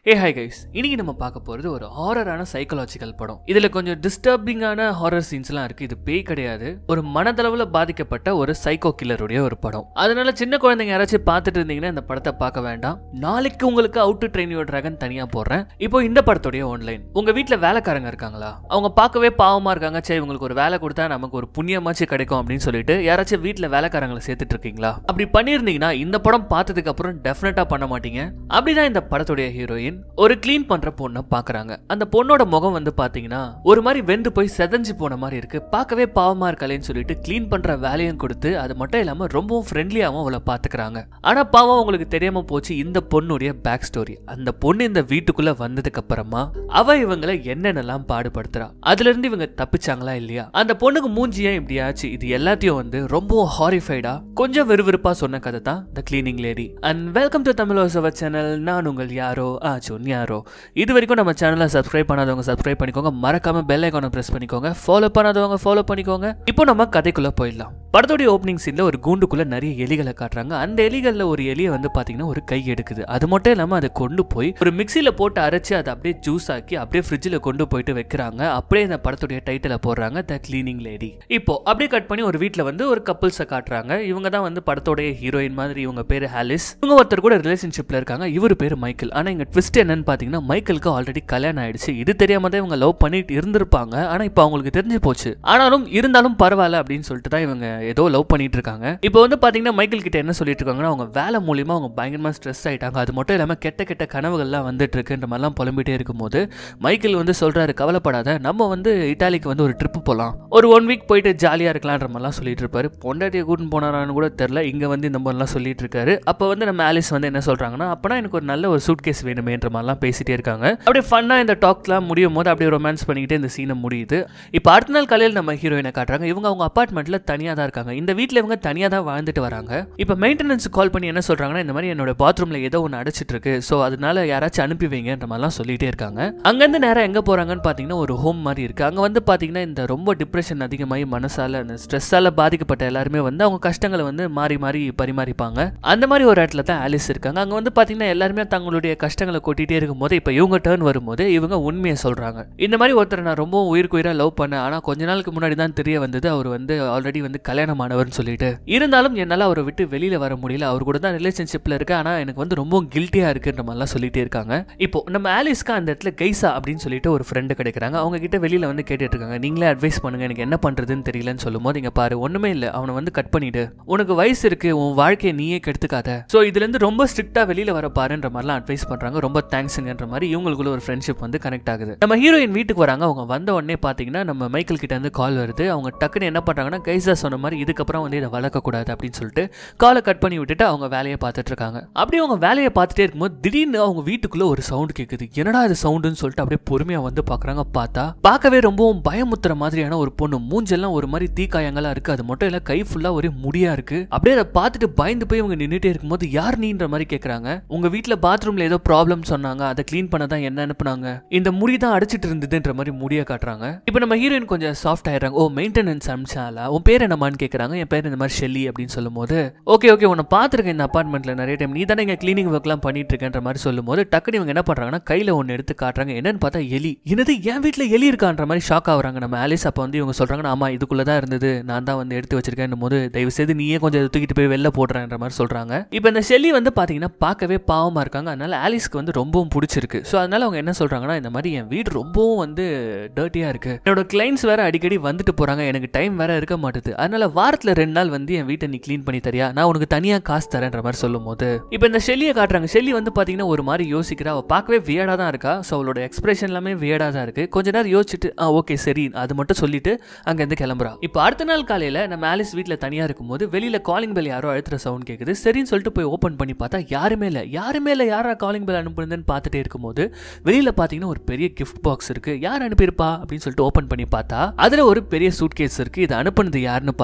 ஏ hi guys இன்னைக்கு நம்ம பார்க்க போறது ஒரு ஹாரரான சைக்காலஜிக்கல் படம் இதுல கொஞ்சம் டிஸ்டர்பிங்கான ஹாரர் சீன்ஸ்லாம் இருக்கு இது பேய் கிடையாது ஒரு மனதளவுல பாதிக்கப்பட்ட ஒரு சைக்கோ கில்லருடைய ஒரு படம் அதனால சின்ன குழந்தைங்க யாராச்சும் பார்த்துட்டு இருந்தீங்கன்னா இந்த படத்தை பார்க்க வேண்டாம் நாளைக்கு உங்களுக்கு how to train your dragon தனியா போடுறேன் இப்போ இந்த படத்துடைய ஆன்லைன் உங்க வீட்ல வேலைக்காரங்க இருக்காங்களா அவங்க பார்க்கவே பாவமா இருக்காங்க சரி இவங்களுக்கு ஒரு வேலை கொடுத்தா நமக்கு ஒரு புண்ணியமாச்சு கிடைக்கும் அப்படின்னு சொல்லிட்டு யாராச்சும் வீட்ல வேலைக்காரங்களை சேர்த்துட்டு இருக்கீங்களா அப்படி பண்ணியிருந்தீங்கன்னா இந்த படம் பார்த்ததுக்கு அப்புறம் டெஃபினட்டா பண்ண மாட்டீங்க அப்படிதான் இந்த படத்துடைய ஹீரோயின் ஒரு க்ளீன் பண்ற பொண்ணை பாக்குறாங்க அந்த பொண்ணோட முகம் வந்து பாத்தீங்கன்னா ஒரு மாதிரி வெந்து போய் செதஞ்சு போன மாதிரி இருக்கு பார்க்கவே பாவமா இருக்கலேன்னு சொல்லிட்டு க்ளீன் பண்ற வேலையும் கொடுத்து அது மட்டும் இல்லாம ரொம்பவும் ஃப்ரெண்ட்லியாவும் அவளை பாத்துக்கிறாங்க ஆனா பாவம் உங்களுக்கு தெரியாம போச்சு இந்த பொண்ணுடைய பேக் ஸ்டோரி அந்த பொண்ணு இந்த வீட்டுக்குள்ள வந்ததுக்கு அப்புறமா அவ இவங்களை என்னென்னலாம் பாடுபடுத்துறா அதுல இருந்து இவங்க தப்பிச்சாங்களா இல்லையா அந்த பொண்ணுக்கு மூஞ்சி ஏன் இப்படி ஆச்சு இது எல்லாத்தையும் வந்து ரொம்ப ஹாரிஃபைடா கொஞ்சம் விறுவிறுப்பா சொன்ன கதை தான் the cleaning lady and welcome to Tamil channel நான் உங்கள் யாரோ ஆச்சுன் யாரோ இது வரைக்கும் நம்ம சேனலை சப்ஸ்கிரைப் பண்ணாதவங்க சப்ஸ்கிரைப் பண்ணிக்கோங்க மறக்காம பெல் ஐக்கானை பிரஸ் பண்ணிக்கோங்க ஃபாலோ பண்ணாதவங்க ஃபாலோ பண்ணிக்கோங்க இப்போ நம்ம கதைக்குள்ள போயிடலாம் படத்தோடைய ஓப்பனிங் சீன்ல ஒரு கூண்டுக்குள்ள நிறைய எலிகளை காட்டுறாங்க அந்த எலிகள்ல ஒரு எலியை வந்து பாத்தீங்கன்னா ஒரு கை எடுக்குது அது மட்டும் இல்லாம அதை கொண்டு போய் ஒரு மிக்சியில போட்டு அரைச்சு அதை அப்படியே ஜூஸ் ஆக்கி அப்படியே ஃப்ரிட்ஜில் கொண்டு போயிட்டு வைக்கிறாங்க அப்படியே இந்த படத்துடைய டைட்டில போடுறாங்க த கிளீனிங் லேடி இப்போ அப்படியே கட் பண்ணி ஒரு வீட்ல வந்து ஒரு கப்பிள்ஸை காட்டுறாங்க இவங்க தான் வந்து படத்தோடைய ஹீரோயின் மாதிரி இவங்க பேரு ஹாலிஸ் இவங்க ஒருத்தர் கூட ரிலேஷன்ஷிப்ல இருக்காங்க இவர் பேரு மைக்கேல் ஆனா இங்க ட்விஸ்ட் என்னன்னு பாத்தீங்கன்னா மைக்கேலுக்கு ஆல்ரெடி கல்யாணம் ஆயிடுச்சு இது தெரியாம தான் இவங்க லவ் பண்ணிட்டு இருந்திருப்பாங்க ஆனா இப்போ அவங்களுக்கு தெரிஞ்சு போச்சு ஆனாலும் இருந்தாலும் பரவாயில்ல அப்படின்னு சொல்லிட்டு தான் இவங்க ஏதோ லவ் பண்ணிட்டு இருக்காங்க இப்போ வந்து பாத்தீங்கன்னா மைக்கேல் கிட்ட என்ன சொல்லிட்டு இருக்காங்கன்னா அவங்க வேலை மூலியமா அவங்க பயங்கரமா ஸ்ட்ரெஸ் ஆயிட்டாங்க அது மட்டும் இல்லாம கெட்ட கெட்ட கனவுகள்லாம் வந்துட்டு இருக்குன்ற மாதிரிலாம் புலம்பிட்டே இருக்கும்போது மைக்கேல் வந்து சொல்றாரு கவலைப்படாத நம்ம வந்து இட்டாலிக்கு வந்து ஒரு ட்ரிப் போகலாம் ஒரு ஒன் வீக் போயிட்டு ஜாலியா இருக்கலான்ற மாதிரிலாம் சொல்லிட்டு இருப்பாரு பொண்டாட்டியை கூட்டின்னு போனாரான்னு கூட தெரியல இங்க வந்து இந்த மாதிரிலாம் சொல்லிட்டு இருக்காரு அப்போ வந்து நம்ம ஆலிஸ் வந்து என்ன சொல்றாங்கன்னா அப்பனா எனக்கு ஒரு நல்ல ஒரு சூட் கேஸ் வேணுமேன்ற மாதிரிலாம் பேசிட்டே இருக்காங்க அப்படியே ஃபன்னா இந்த டாக்லாம் முடியும் போது அப்படியே ரொமான்ஸ் பண்ணிக்கிட்டு இந்த சீனை முடியுது இப்போ அடுத்த நாள் காலையில் நம்ம ஹீரோயினை காட்டுறாங்க இவங்க அவங்க அப்பார்ட்மெண்ட்ல தனியாக தான் இருக்காங்க இந்த வீட்டில் இவங்க தனியாக தான் வாழ்ந்துட்டு வராங்க இப்போ மெயின்டெனன்ஸ் கால் பண்ணி என்ன சொல்றாங்கன்னா இந்த மாதிரி என்னோட பாத்ரூம்ல ஏதோ ஒன்று அடைச்சிட்டு இருக்கு ஸோ அதனால யாராச்சும் அனுப்பி வைங்கன்ற மாதிரிலாம் சொல்லிட்டே இருக்காங்க அங்கேருந்து நேரம் எங்கே போறாங்கன்னு பார்த்தீங்கன்னா ஒரு ஹோம் மாதிரி இருக்கு அங்கே வந்து பார்த்தீங்கன்னா இந்த ரொம்ப டிப்ரெஷன் அதிகமாகி மனசால அந்த ஸ்ட்ரெஸ்ஸால பாதிக்கப்பட்ட எல்லாருமே வந்து அவங்க கஷ்டங்களை வந்து மாறி மாறி பரிமாறிப்பாங்க அந்த மாதிரி ஒரு இடத்துல தான் ஆலிஸ் இருக்காங்க அங்கே வந்து பார்த்தீங்கன்னா எல்லாருமே தங்களுடைய கஷ்டங்களை கொட்டிட்டே இருக்கும்போது இப்போ இவங்க டேர்ன் வரும்போது இவங்க உண்மையை சொல்றாங்க இந்த மாதிரி ஒருத்தர் நான் ரொம்ப உயிருக்கு உயிராக லவ் பண்ணேன் ஆனால் கொஞ்ச நாளுக்கு முன்னாடி தான் தெரிய வந்தது அவர் வந்து ஆல்ரெடி வந்து கல்யாணமானவர்னு சொல்லிட்டு இருந்தாலும் என்னால் அவரை விட்டு வெளியில வர முடியல அவர் கூட தான் ரிலேஷன்ஷிப்ல இருக்கேன் ஆனால் எனக்கு வந்து ரொம்ப கில்ட்டியா இருக்குன்ற மாதிரிலாம் சொல்லிட்டே இருக்காங்க இப்போ நம்ம ஆலிஸ்க்கு அந்த இடத்துல கைசா அப்படின்னு சொல்லிட்டு ஒரு ஃப்ரெண்டு கிடைக்கிறாங்க அவங்க கிட்ட வெளியில வந்து கேட்டுட்டு இருக்காங்க நீங்களே அட்வைஸ் பண்ணுங்க எனக்கு என்ன பண்றதுன்னு தெரியலன்னு சொல்லும் போது இங்க பாரு ஒண்ணுமே இல்லை அவனை வந்து கட் பண்ணிடு உனக்கு வயசு இருக்கு உன் வாழ்க்கையை நீயே கெடுத்துக்காத ஸோ இதுல இருந்து ரொம்ப ஸ்ட்ரிக்டா வெளியில வர பாருன்ற மாதிரிலாம் அட்வைஸ் பண்றாங்க ரொம்ப தேங்க்ஸுங்கன்ற மாதிரி இவங்களுக்குள்ள ஒரு ஃப்ரெண்ட்ஷிப் வந்து கனெக்ட் ஆகுது நம்ம ஹீரோயின் வீட்டுக்கு வராங்க அவங்க வந்த உடனே பாத்தீங்கன்னா நம்ம மைக்கேல் கிட்ட இருந்து கால் வருது அவங்க டக்குன்னு என்ன பண்றாங்கன்னா கைசா சொன்ன மாதிரி இதுக்கப்புறம் வந்து இதை வளர்க்கக்கூடாது அப்படின்னு சொல்லிட்டு காலை கட் பண்ணி விட்டுட்டு அவங்க வேலையை பார்த்துட்டு இருக்காங்க அப்படியே அவங்க வேலையை பார்த்துட்டே இருக்கும்போது திடீர்னு அவங்க வீட்டுக்குள்ள ஒரு சவுண்ட் கேட்குது என்னடா இது சவுண்டுன்னு சொல்லிட்டு அப்படியே பொறுமையா வந்து பாக்குறாங்க பார்த்தா பார்க்கவே ரொம்பவும் பயமுத்துற மாதிரியான ஒரு பொண்ணு மூஞ்செல்லாம் ஒரு மாதிரி தீக்காயங்களா இருக்கு அது மட்டும் இல்ல கை ஃபுல்லா ஒரே முடியா இருக்கு அப்படியே அதை பார்த்துட்டு பயந்து போய் இவங்க நின்றுட்டே இருக்கும்போது யார் நீன்ற மாதிரி கேக்குறாங்க உங்க வீட்ல பாத்ரூம்ல ஏதோ ப்ராப்ளம் சொன்னாங்க அதை க்ளீன் பண்ண தான் என்ன அனுப்புனாங்க இந்த முடி தான் அடிச்சிட்டு இருந்ததுன்ற மாதிரி முடிய காட்டுறாங்க இப்போ நம்ம ஹீரோயின் கொஞ்சம் சாஃப்ட் ஆயிடுறாங்க ஓ மெயின்டெனன்ஸ் அமிச்சாலா உன் பேர் என்னமான்னு கேட்குறாங்க என் பேர் இந்த மாதிரி ஷெல்லி அப்படின்னு சொல்லும்போது ஓகே ஓகே உன்னை பார்த்துருக்கேன் இந்த அப்பார்ட்மெண்ட்ல நிறைய டைம் நீ தானே இங்கே கிளீனிங் ஒர்க்லாம் பண்ணிட்டு இருக்கேன்ற மாதிரி சொல்லும்போது டக்குனு இவங்க என்ன பண்றாங்கன்னா கையில ஒன்று எடுத்து காட்டுறாங்க என்னன்னு பார்த்தா எலி என்னது என் வீட்டில் எலி இருக்கான்ற மாதிரி ஷாக் ஆகுறாங்க நம்ம ஆலிஸ் அப்போ வந்து இவங்க சொல்றாங்க ஆமா இதுக்குள்ள தான் இருந்தது நான் தான் வந்து எடுத்து வச்சிருக்கேன் போது தயவு செய்து நீயே கொஞ்சம் இதை தூக்கிட்டு போய் வெளில போடுறேன்ற மாதிரி சொல்றாங்க இப்போ இந்த ஷெல்லி வந்து பாத்தீங்கன்னா பார்க்கவே பாவமா இருக்காங்க அதனால ஆலிஸ்க்கு வந்து ரொம்பவும் பிடிச்சிருக்கு ஸோ அதனால அவங்க என்ன சொல்றாங்கன்னா இந்த மாதிரி என் வீடு ரொம்பவும் வந்து டர்ட்டியா இருக்கு என்னோட கிளைண்ட்ஸ் வேற அடிக்கடி வந்துட்டு போறாங்க எனக்கு டைம் வேற இருக்க மாட்டுது அதனால வாரத்துல ரெண்டு நாள் வந்து என் வீட்டை நீ க்ளீன் பண்ணி தரியா நான் உனக்கு தனியா காசு தரேன்ற மாதிரி சொல்லும் போது இப்போ இந்த ஷெல்லியை காட்டுறாங்க ஷெல்லி வந்து பாத்தீங்கன்னா ஒரு மாதிரி யோசிக்கிறா அவ பார்க்கவே வியடா தான் இருக்கா ஸோ அவளோட எக்ஸ்பிரஷன் எல்லாமே வியடா தான் இருக்கு கொஞ்ச நேரம் யோசிச்சுட்டு ஆ ஓகே சரி அது மட்டும் சொல்லிட்டு அங்கேருந்து கிளம்புறா இப்போ அடுத்த நாள் காலையில நம்ம ஆலிஸ் வீட்டில் தனியா இருக்கும்போது வெளியில காலிங் பெல் யாரோ அழுத்துற சவுண்ட் கேட்குது சரின்னு சொல்லிட்டு போய் ஓப்பன் பண்ணி பார்த்தா யாருமே இல்லை யாருமே இல்லை யாரா காலிங் பெல் அனுப்புனதுன்னு பார்த்துட்டே இருக்கும்போது வெளியில பாத்தீங்கன்னா ஒரு பெரிய கிஃப்ட் பாக்ஸ் இருக்கு யார் அனுப்பியிருப்பா அப்படின்னு சொல்லிட்டு ஓப்பன் பண்ணி பார்த்தா அதுல ஒரு பெரிய சூட் கேஸ் இருக்கு இது அனுப்புனது யாருன்னு பார்த்தா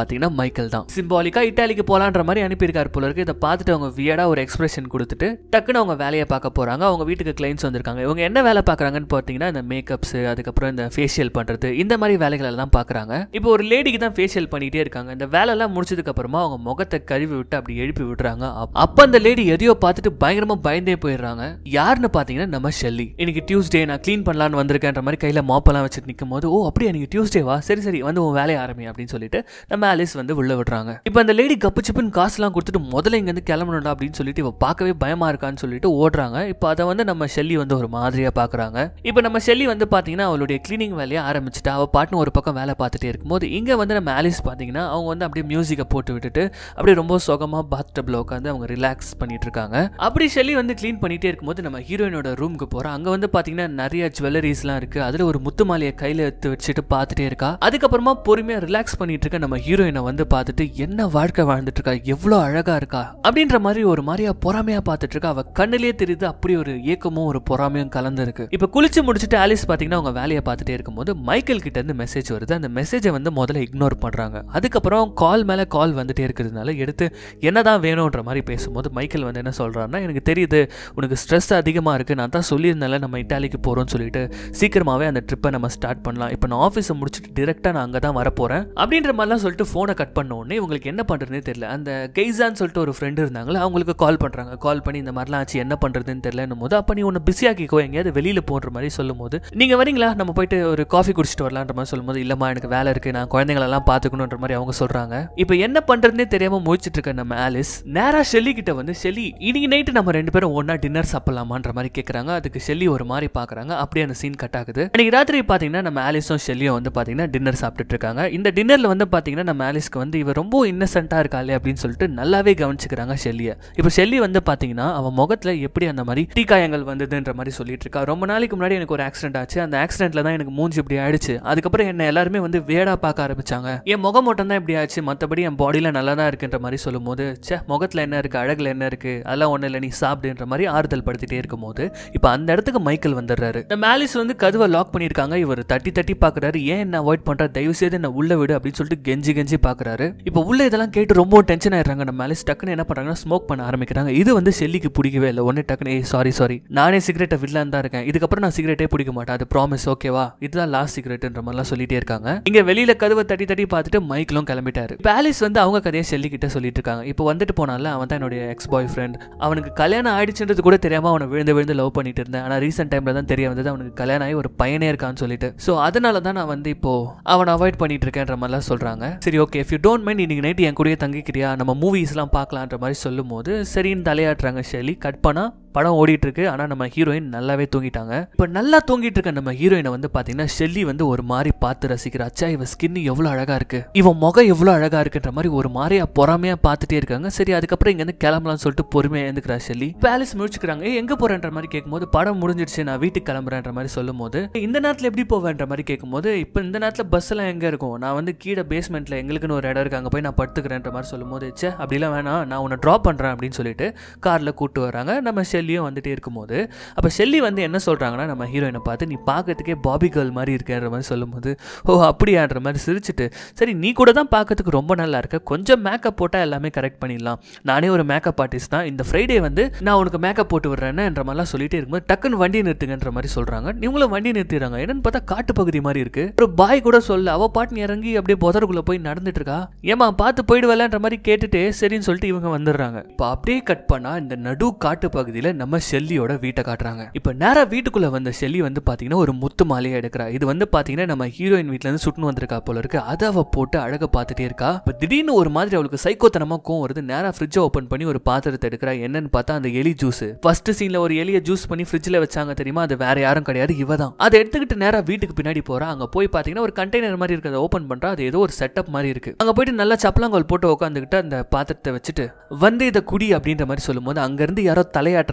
பாத்தீங்கன்னா மைக்கேல் தான் சிம்பாலிக்கா இட்டாலிக்கு போலான்ற மாதிரி அனுப்பியிருக்காரு போல இருக்கு இதை பார்த்துட்டு அவங்க வியடா ஒரு எக்ஸ்பிரஷன் கொடுத்துட்டு டக்குன்னு அவங்க வேலையை பார்க்க போறாங்க அவங்க வீட்டுக்கு கிளைண்ட்ஸ் வந்திருக்காங்க இவங்க என்ன வேலை பார்க்கறாங்கன்னு பார்த்தீங்கன்னா இந்த மேக்கப்ஸ் அதுக்கப்புறம் இந்த ஃபேஷியல் பண்றது இந்த மாதிரி வேலைகள் தான் பார்க்கறாங்க இப்போ ஒரு லேடிக்கு தான் ஃபேஷியல் பண்ணிட்டே இருக்காங்க இந்த வேலையெல்லாம் முடிச்சதுக்கு அப்புறமா அவங்க முகத்தை கழுவி விட்டு அப்படி எழுப்பி விடுறாங்க அப்- அப்ப அந்த லேடி எதையோ பார்த்துட்டு பயங்கரமா பயந்தே போயிடுறாங்க யாருன்னு பார்த்தீங்கன்னா நம்ம ஷெல்லி இன்னைக்கு டியூஸ்டே நான் க்ளீன் பண்ணலான்னு வந்திருக்கேன்ற மாதிரி கையில மாப்பெல்லாம் வச்சுட்டு நிற்கும் போது ஓ அப்படியா நீங்க டியூஸ்டேவா சரி சரி வந்து உன் வேலையை ஆரம்பி அப்படின்னு சொல்லிட்டு நம்ம ஆலிஸ் வந்து உள்ள விடுறாங்க இப்போ அந்த லேடி கப்பு சிப்புன்னு காசுலாம் கொடுத்துட்டு முதல்ல இங்க இருந்து கிளம்பணும்டா அப்படின்னு சொல்லிட்டு இவ பார்க்கவே பயமா இருக்கான்னு சொல்லிட்டு ஓடுறாங்க இப்போ அதை வந்து நம்ம ஷெல்லி வந்து ஒரு மாதிரியா பாக்குறாங்க இப்போ நம்ம ஷெல்லி வந்து பாத்தீங்கன்னா அவளுடைய கிளீனிங் வேலையை ஆரம்பிச்சுட்டா அவ பாட்டுன்னு ஒரு பக்கம் வேலை பார்த்துட்டே இருக்கும்போது இங்க வந்து நம்ம ஆலிஸ் பாத்தீங்கன்னா அவங்க வந்து அப்படியே மியூசிக்கை போட்டு விட்டுட்டு அப்படியே ரொம்ப சுகமா பாத் டப்ல உட்காந்து அவங்க ரிலாக்ஸ் பண்ணிட்டு இருக்காங்க அப்படி ஷெல்லி வந்து க்ளீன் பண்ணிட்டே இருக்கும்போது நம்ம ஹீரோயினோட ரூமுக்கு போறோம் அங்க வந்து பாத்தீங்கன்னா நிறைய ஜுவல்லரிஸ்லாம் இருக்கு அதுல ஒரு முத்து மாலையை கையில எடுத்து வச்சுட்டு பார்த்துட்டே இருக்கா அதுக்கப்புறமா பொறுமையா ரிலாக்ஸ் பண்ணிட்டு இருக்க நம்ம ஹீரோயினை வந்து பார்த்துட்டு என்ன வாழ்க்கை வாழ்ந்துட்டு இருக்கா எவ்வளவு அழகா இருக்கா அப்படின்ற மாதிரி ஒரு மாதிரியா பொறாமையா பார்த்துட்டு இருக்கா அவ கண்ணிலே தெரியுது அப்படி ஒரு ஏக்கமும் ஒரு பொறாமையும் கலந்து இருக்கு இப்ப குளிச்சு முடிச்சுட்டு ஆலிஸ் பாத்தீங்கன்னா அவங்க வேலையை பார்த்துட்டே இருக்கும்போது மைக்கேல் கிட்ட இருந்து மெசேஜ் வருது அந்த மெசேஜை வந்து முதல்ல இக்னோர் பண்றாங்க அதுக்கப்புறம் கால் மேல கால் வந்துட்டே இருக்கிறதுனால எடுத்து என்னதான் வேணும்ன்ற மாதிரி பேசும்போது மைக்கேல் வந்து என்ன சொல்றாருன்னா எனக்கு தெரியுது உனக்கு ஸ்ட்ரெஸ் அதிகமா இருக்கு நான் தான் சொல்லியிருந்தேன்ல நம்ம இட்டாலிக்கு போறோம்னு சொல்லிட்டு சீக்கிரமாவே அந்த ட்ரிப்பை நம்ம ஸ்டார்ட் பண்ணலாம் இப்போ நான் ஆஃபீஸை முடிச்சுட்டு டிரெக்டாக நான் அங்கே தான் வரப்போறேன் அப்படின்ற மாதிரிலாம் சொல்லிட்டு ஃபோனை கட் பண்ண உடனே இவங்களுக்கு என்ன பண்றதுனே தெரியல அந்த கெய்சான்னு சொல்லிட்டு ஒரு ஃப்ரெண்டு இருந்தாங்களே அவங்களுக்கு கால் பண்றாங்க கால் பண்ணி இந்த மாதிரிலாம் ஆச்சு என்ன பண்றதுன்னு தெரியலன்னும் போது அப்போ நீ ஒன்று பிஸியாக்கிக்கோ எங்கேயாவது வெளியில போன்ற மாதிரி சொல்லும் போது நீங்க வரீங்களா நம்ம போயிட்டு ஒரு காஃபி குடிச்சிட்டு வரலான்ற மாதிரி சொல்லும்போது இல்லம்மா எனக்கு வேலை இருக்கு நான் குழந்தைங்களெல்லாம் பார்த்துக்கணுன்ற மாதிரி அவங்க சொல்றாங்க இப்போ என்ன பண்றதுனே தெரியாம முழிச்சிட்டு இருக்க நம்ம ஆலிஸ் நேரா ஷெல்லி கிட்ட வந்து ஷெல்லி இன்னைக்கு நைட்டு நம்ம ரெண்டு பேரும் ஒண்ணா டின்னர் சாப்பிடலாமான்ற மாதிரி கேட்குறாங்க அதுக்கு ஷெல்லி ஒரு மாதிரி பார்க்கறாங்க அப்படியே அந்த சீன் கட் ஆகுது அன்னைக்கு ராத்திரி பார்த்தீங்கன்னா நம்ம ஆலிஸும் ஷெல்லியும் வந்து பார்த்தீங்கன்னா டின்னர் சாப்பிட்டுட்டு இருக்காங்க இந்த டின்னர்ல வந்து பார்த்தீங்கன்னா நம்ம ஆலிஸ்க்கு வந்து இவ ரொம்ப இன்னசென்ட்டாக இருக்காளே அப்படின்னு சொல்லிட்டு நல்லாவே கவனிச்சுக்கிறாங்க ஷெல்லியை இப்போ ஷெல்லி வந்து பார்த்தீங்கன்னா அவன் முகத்துல எப்படி அந்த மாதிரி தீக்காயங்கள் வந்ததுன்ற மாதிரி சொல்லிட்டு இருக்கா ரொம்ப நாளைக்கு முன்னாடி எனக்கு ஒரு ஆக்சிடென்ட் ஆச்சு அந்த ஆக்சிடென்ட்ல தான் எனக்கு மூஞ்சி இப்படி ஆயிடுச்சு அதுக்கப்புறம் என்ன எல்லாருமே வந்து வேடா பார்க்க ஆரம்பிச்சாங்க என் முகம் மட்டும் தான் இப்படி ஆச்சு மற்றபடி என் பாடியில நல்லா தான் இருக்குன்ற மாதிரி சொல்லும்போது ச்சே முகத்துல என்ன இருக்கு அழகுல என்ன இருக்கு அதெல்லாம் ஒன்றும் இல்லை நீ சாப்பிடுன்ற மாதிரி ஆறுதல் படுத்திட்டே இருக்கும்போது இப்போ அந்த இடத்துக்கு மைக்கேல் வந்துடுறாரு நம்ம ஆலிஸ் வந்து கதவை லாக் பண்ணியிருக்காங்க இவர் தட்டி தட்டி பார்க்கறாரு ஏன் என்ன அவாய்ட் பண்ற தயவு செய்து என்ன உள்ள விடு அப்படின்னு சொல்லிட்டு கெஞ்சி கெஞ்சி பார்க்கறாரு இப்போ உள்ள இதெல்லாம் கேட்டு ரொம்ப டென்ஷன் ஆயிடுறாங்க நம்ம ஆலிஸ் டக்குன்னு என்ன பண்றாங்கன்னா ஸ்மோக் பண்ண ஆரம்பிக்கிறாங்க இது வந்து ஷெல்லிக்கு பிடிக்கவே இல்லை ஒன்னு டக்குன்னு ஏய் சாரி சாரி நானே சிகரெட்டை விடலான்னு தான் இருக்கேன் இதுக்கப்புறம் நான் சிகரெட்டே பிடிக்க மாட்டேன் அது ப்ராமிஸ் ஓகேவா இதுதான் லாஸ்ட் சிகரெட்ன்ற மாதிரிலாம் சொல்லிட்டே இருக்காங்க இங்க வெளியில கதவை தட்டி தட்டி பார்த்துட்டு மைக்கிலும் கிளம்பிட்டாரு இப்போ ஆலிஸ் வந்து அவங்க கதையை ஷெல்லி கிட்ட சொல்லிட்டு இருக்காங்க இப்போ வந்துட்டு போனால அவன் தான் என்னுடைய எக்ஸ் பாய் ஃப்ரெண்ட் அவனுக்கு கல்யாணம் ஆயிடுச்சுன்றது கூட தெரியாம அவனை விழுந்து விழுந்து லவ் பண்ணிட்டு இருந்தேன் ஆனா ரீசெண்ட் டைம்ல தான் தெரிய வந்தது அவனுக்கு கல்யாணம் ஆகி ஒரு பையனே இருக்கான்னு சொல்லிட்டு ஸோ அதனால தான் நான் வந்து இப்போ அவனை அவாய்ட் பண்ணிட்டு இருக்கேன்ற மாதிரிலாம் சொல்றாங்க சரி okay if you don't mind இன்னைக்கு நைட் என் கூடயே தங்கிக்கிறியா நம்ம மூவிஸ்லாம் பார்க்கலான்ற மாதிரி சொல்லும் போது சரின்னு தலையாட்டுறாங்க ஷெல்லி கட் பண்ணா படம் ஓடிட்டு இருக்கு ஆனா நம்ம ஹீரோயின் நல்லாவே தூங்கிட்டாங்க இப்போ நல்லா தூங்கிட்டு இருக்க நம்ம ஹீரோயினை வந்து பாத்தீங்கன்னா ஷெல்லி வந்து ஒரு மாதிரி பார்த்து ரசிக்கிறா அச்சா இவ ஸ்கின் எவ்வளவு அழகா இருக்கு இவன் முகம் எவ்வளவு அழகா இருக்குன்ற மாதிரி ஒரு மாதிரியா பொறாமையா பார்த்துட்டே இருக்காங்க சரி அதுக்கப்புறம் இங்க இருந்து கிளம்பலாம்னு சொல்லிட்டு பொறுமையா எழுந்துக்கிறா ஷெல்லி பேலஸ் முடிச்சுக்கிறாங்க "ஏய், எங்க போறேன்ற மாதிரி கேட்கும்போது படம் முடிஞ்சிடுச்சு நான் வீட்டுக்கு கிளம்புறேன்ற மாதிரி சொல்லும் போது இந்த நேரத்துல எப்படி போவேன்ற மாதிரி கேட்கும்போது இப்போ இந்த நேரத்துல பஸ் எல்லாம் எங்க இருக்கும் நான் வந்து கீழே பேஸ்மெண்ட்ல எங்களுக்குன்னு ஒரு இடம் இருக்கு அங்க போய் நான் படுத்துக்கிறேன்ற மாதிரி சொல்லும் போது ச்சே அப்படிலாம் வேணாம் நான் உன்னை ட்ராப் பண்றேன் அப்படின்னு சொல்லிட்டு கார்ல கூட்டு வராங்க நம்ம ஷெல்லியும் வந்துட்டே இருக்கும்போது அப்ப ஷெல்லி வந்து என்ன சொல்றாங்கன்னா நம்ம ஹீரோயினை பார்த்து நீ பார்க்கறதுக்கே பாபி கேர்ள் மாதிரி இருக்கேன்ற மாதிரி சொல்லும்போது ஓ அப்படியான்ற மாதிரி சிரிச்சுட்டு சரி நீ கூட தான் பார்க்கறதுக்கு ரொம்ப நல்லா இருக்க கொஞ்சம் மேக்கப் போட்டால் எல்லாமே கரெக்ட் பண்ணிடலாம் நானே ஒரு மேக்கப் ஆர்டிஸ்ட் தான் இந்த ஃப்ரைடே வந்து நான் உனக்கு மேக்கப் போட்டு விடுறேன்ன்ற மாதிரிலாம் சொல்லிட்டே இருக்கும்போது டக்குன்னு வண்டி நிறுத்துங்கன்ற மாதிரி சொல்றாங்க இவங்களும் வண்டி நிறுத்திடுறாங்க என்னன்னு பார்த்தா காட்டு பகுதி மாதிரி இருக்கு ஒரு பாய் கூட சொல்ல அவ பாட்டு இறங்கி அப்படியே புதருக்குள்ள போய் நடந்துட்டு இருக்கா ஏமா பார்த்து போயிடுவலன்ற மாதிரி கேட்டுட்டு சரின்னு சொல்லிட்டு இவங்க வந்துடுறாங்க இப்போ அப்படியே கட் பண்ணா இந்த நடு காட்டு பகுதியில நம்ம ஷெல்லியோட வீட்டை காட்டுறாங்க இப்போ நேரா வீட்டுக்குள்ள வந்த ஷெல்லி வந்து பாத்தீங்கன்னா ஒரு முத்து மாலையை எடுக்கிறா இது வந்து பாத்தீங்கன்னா நம்ம ஹீரோயின் வீட்ல இருந்து சுட்டுன்னு வந்திருக்கா போல இருக்கு அதை அவ போட்டு அழக பார்த்துட்டே இருக்கா இப்போ திடீர்னு ஒரு மாதிரி அவளுக்கு சைக்கோத்தனமா கோவம் வருது நேரா ஃப்ரிட்ஜை ஓப்பன் பண்ணி ஒரு பாத்திரத்தை எடுக்கிறா என்னன்னு பார்த்தா அந்த எலி ஜூஸ் ஃபர்ஸ்ட் சீன்ல ஒரு எலியை ஜூஸ் பண்ணி ஃப்ரிட்ஜில் வச்சாங்க தெரியுமா அது வேற யாரும் கிடையாது இவ தான் அதை எடுத்துக்கிட்டு நேரா வீட்டுக்கு பின்னாடி போறா அங்க போய் பாத்தீங்கன்னா ஒரு கண்டெய்னர் மாதிரி இருக்கிறத ஓப்பன் பண்றா அது ஏதோ ஒரு செட்டப் மாதிரி இருக்கு அங்க போயிட்டு நல்லா சப்பலாங்கோல் போட்டு உட்காந்துக்கிட்டு அந்த பாத்திரத்தை வச்சுட்டு வந்து இதை குடி அப்படின்ற மாதிரி சொல்லும்போது அங்க இருந்து யாரோ தலையாட்டுறாங்க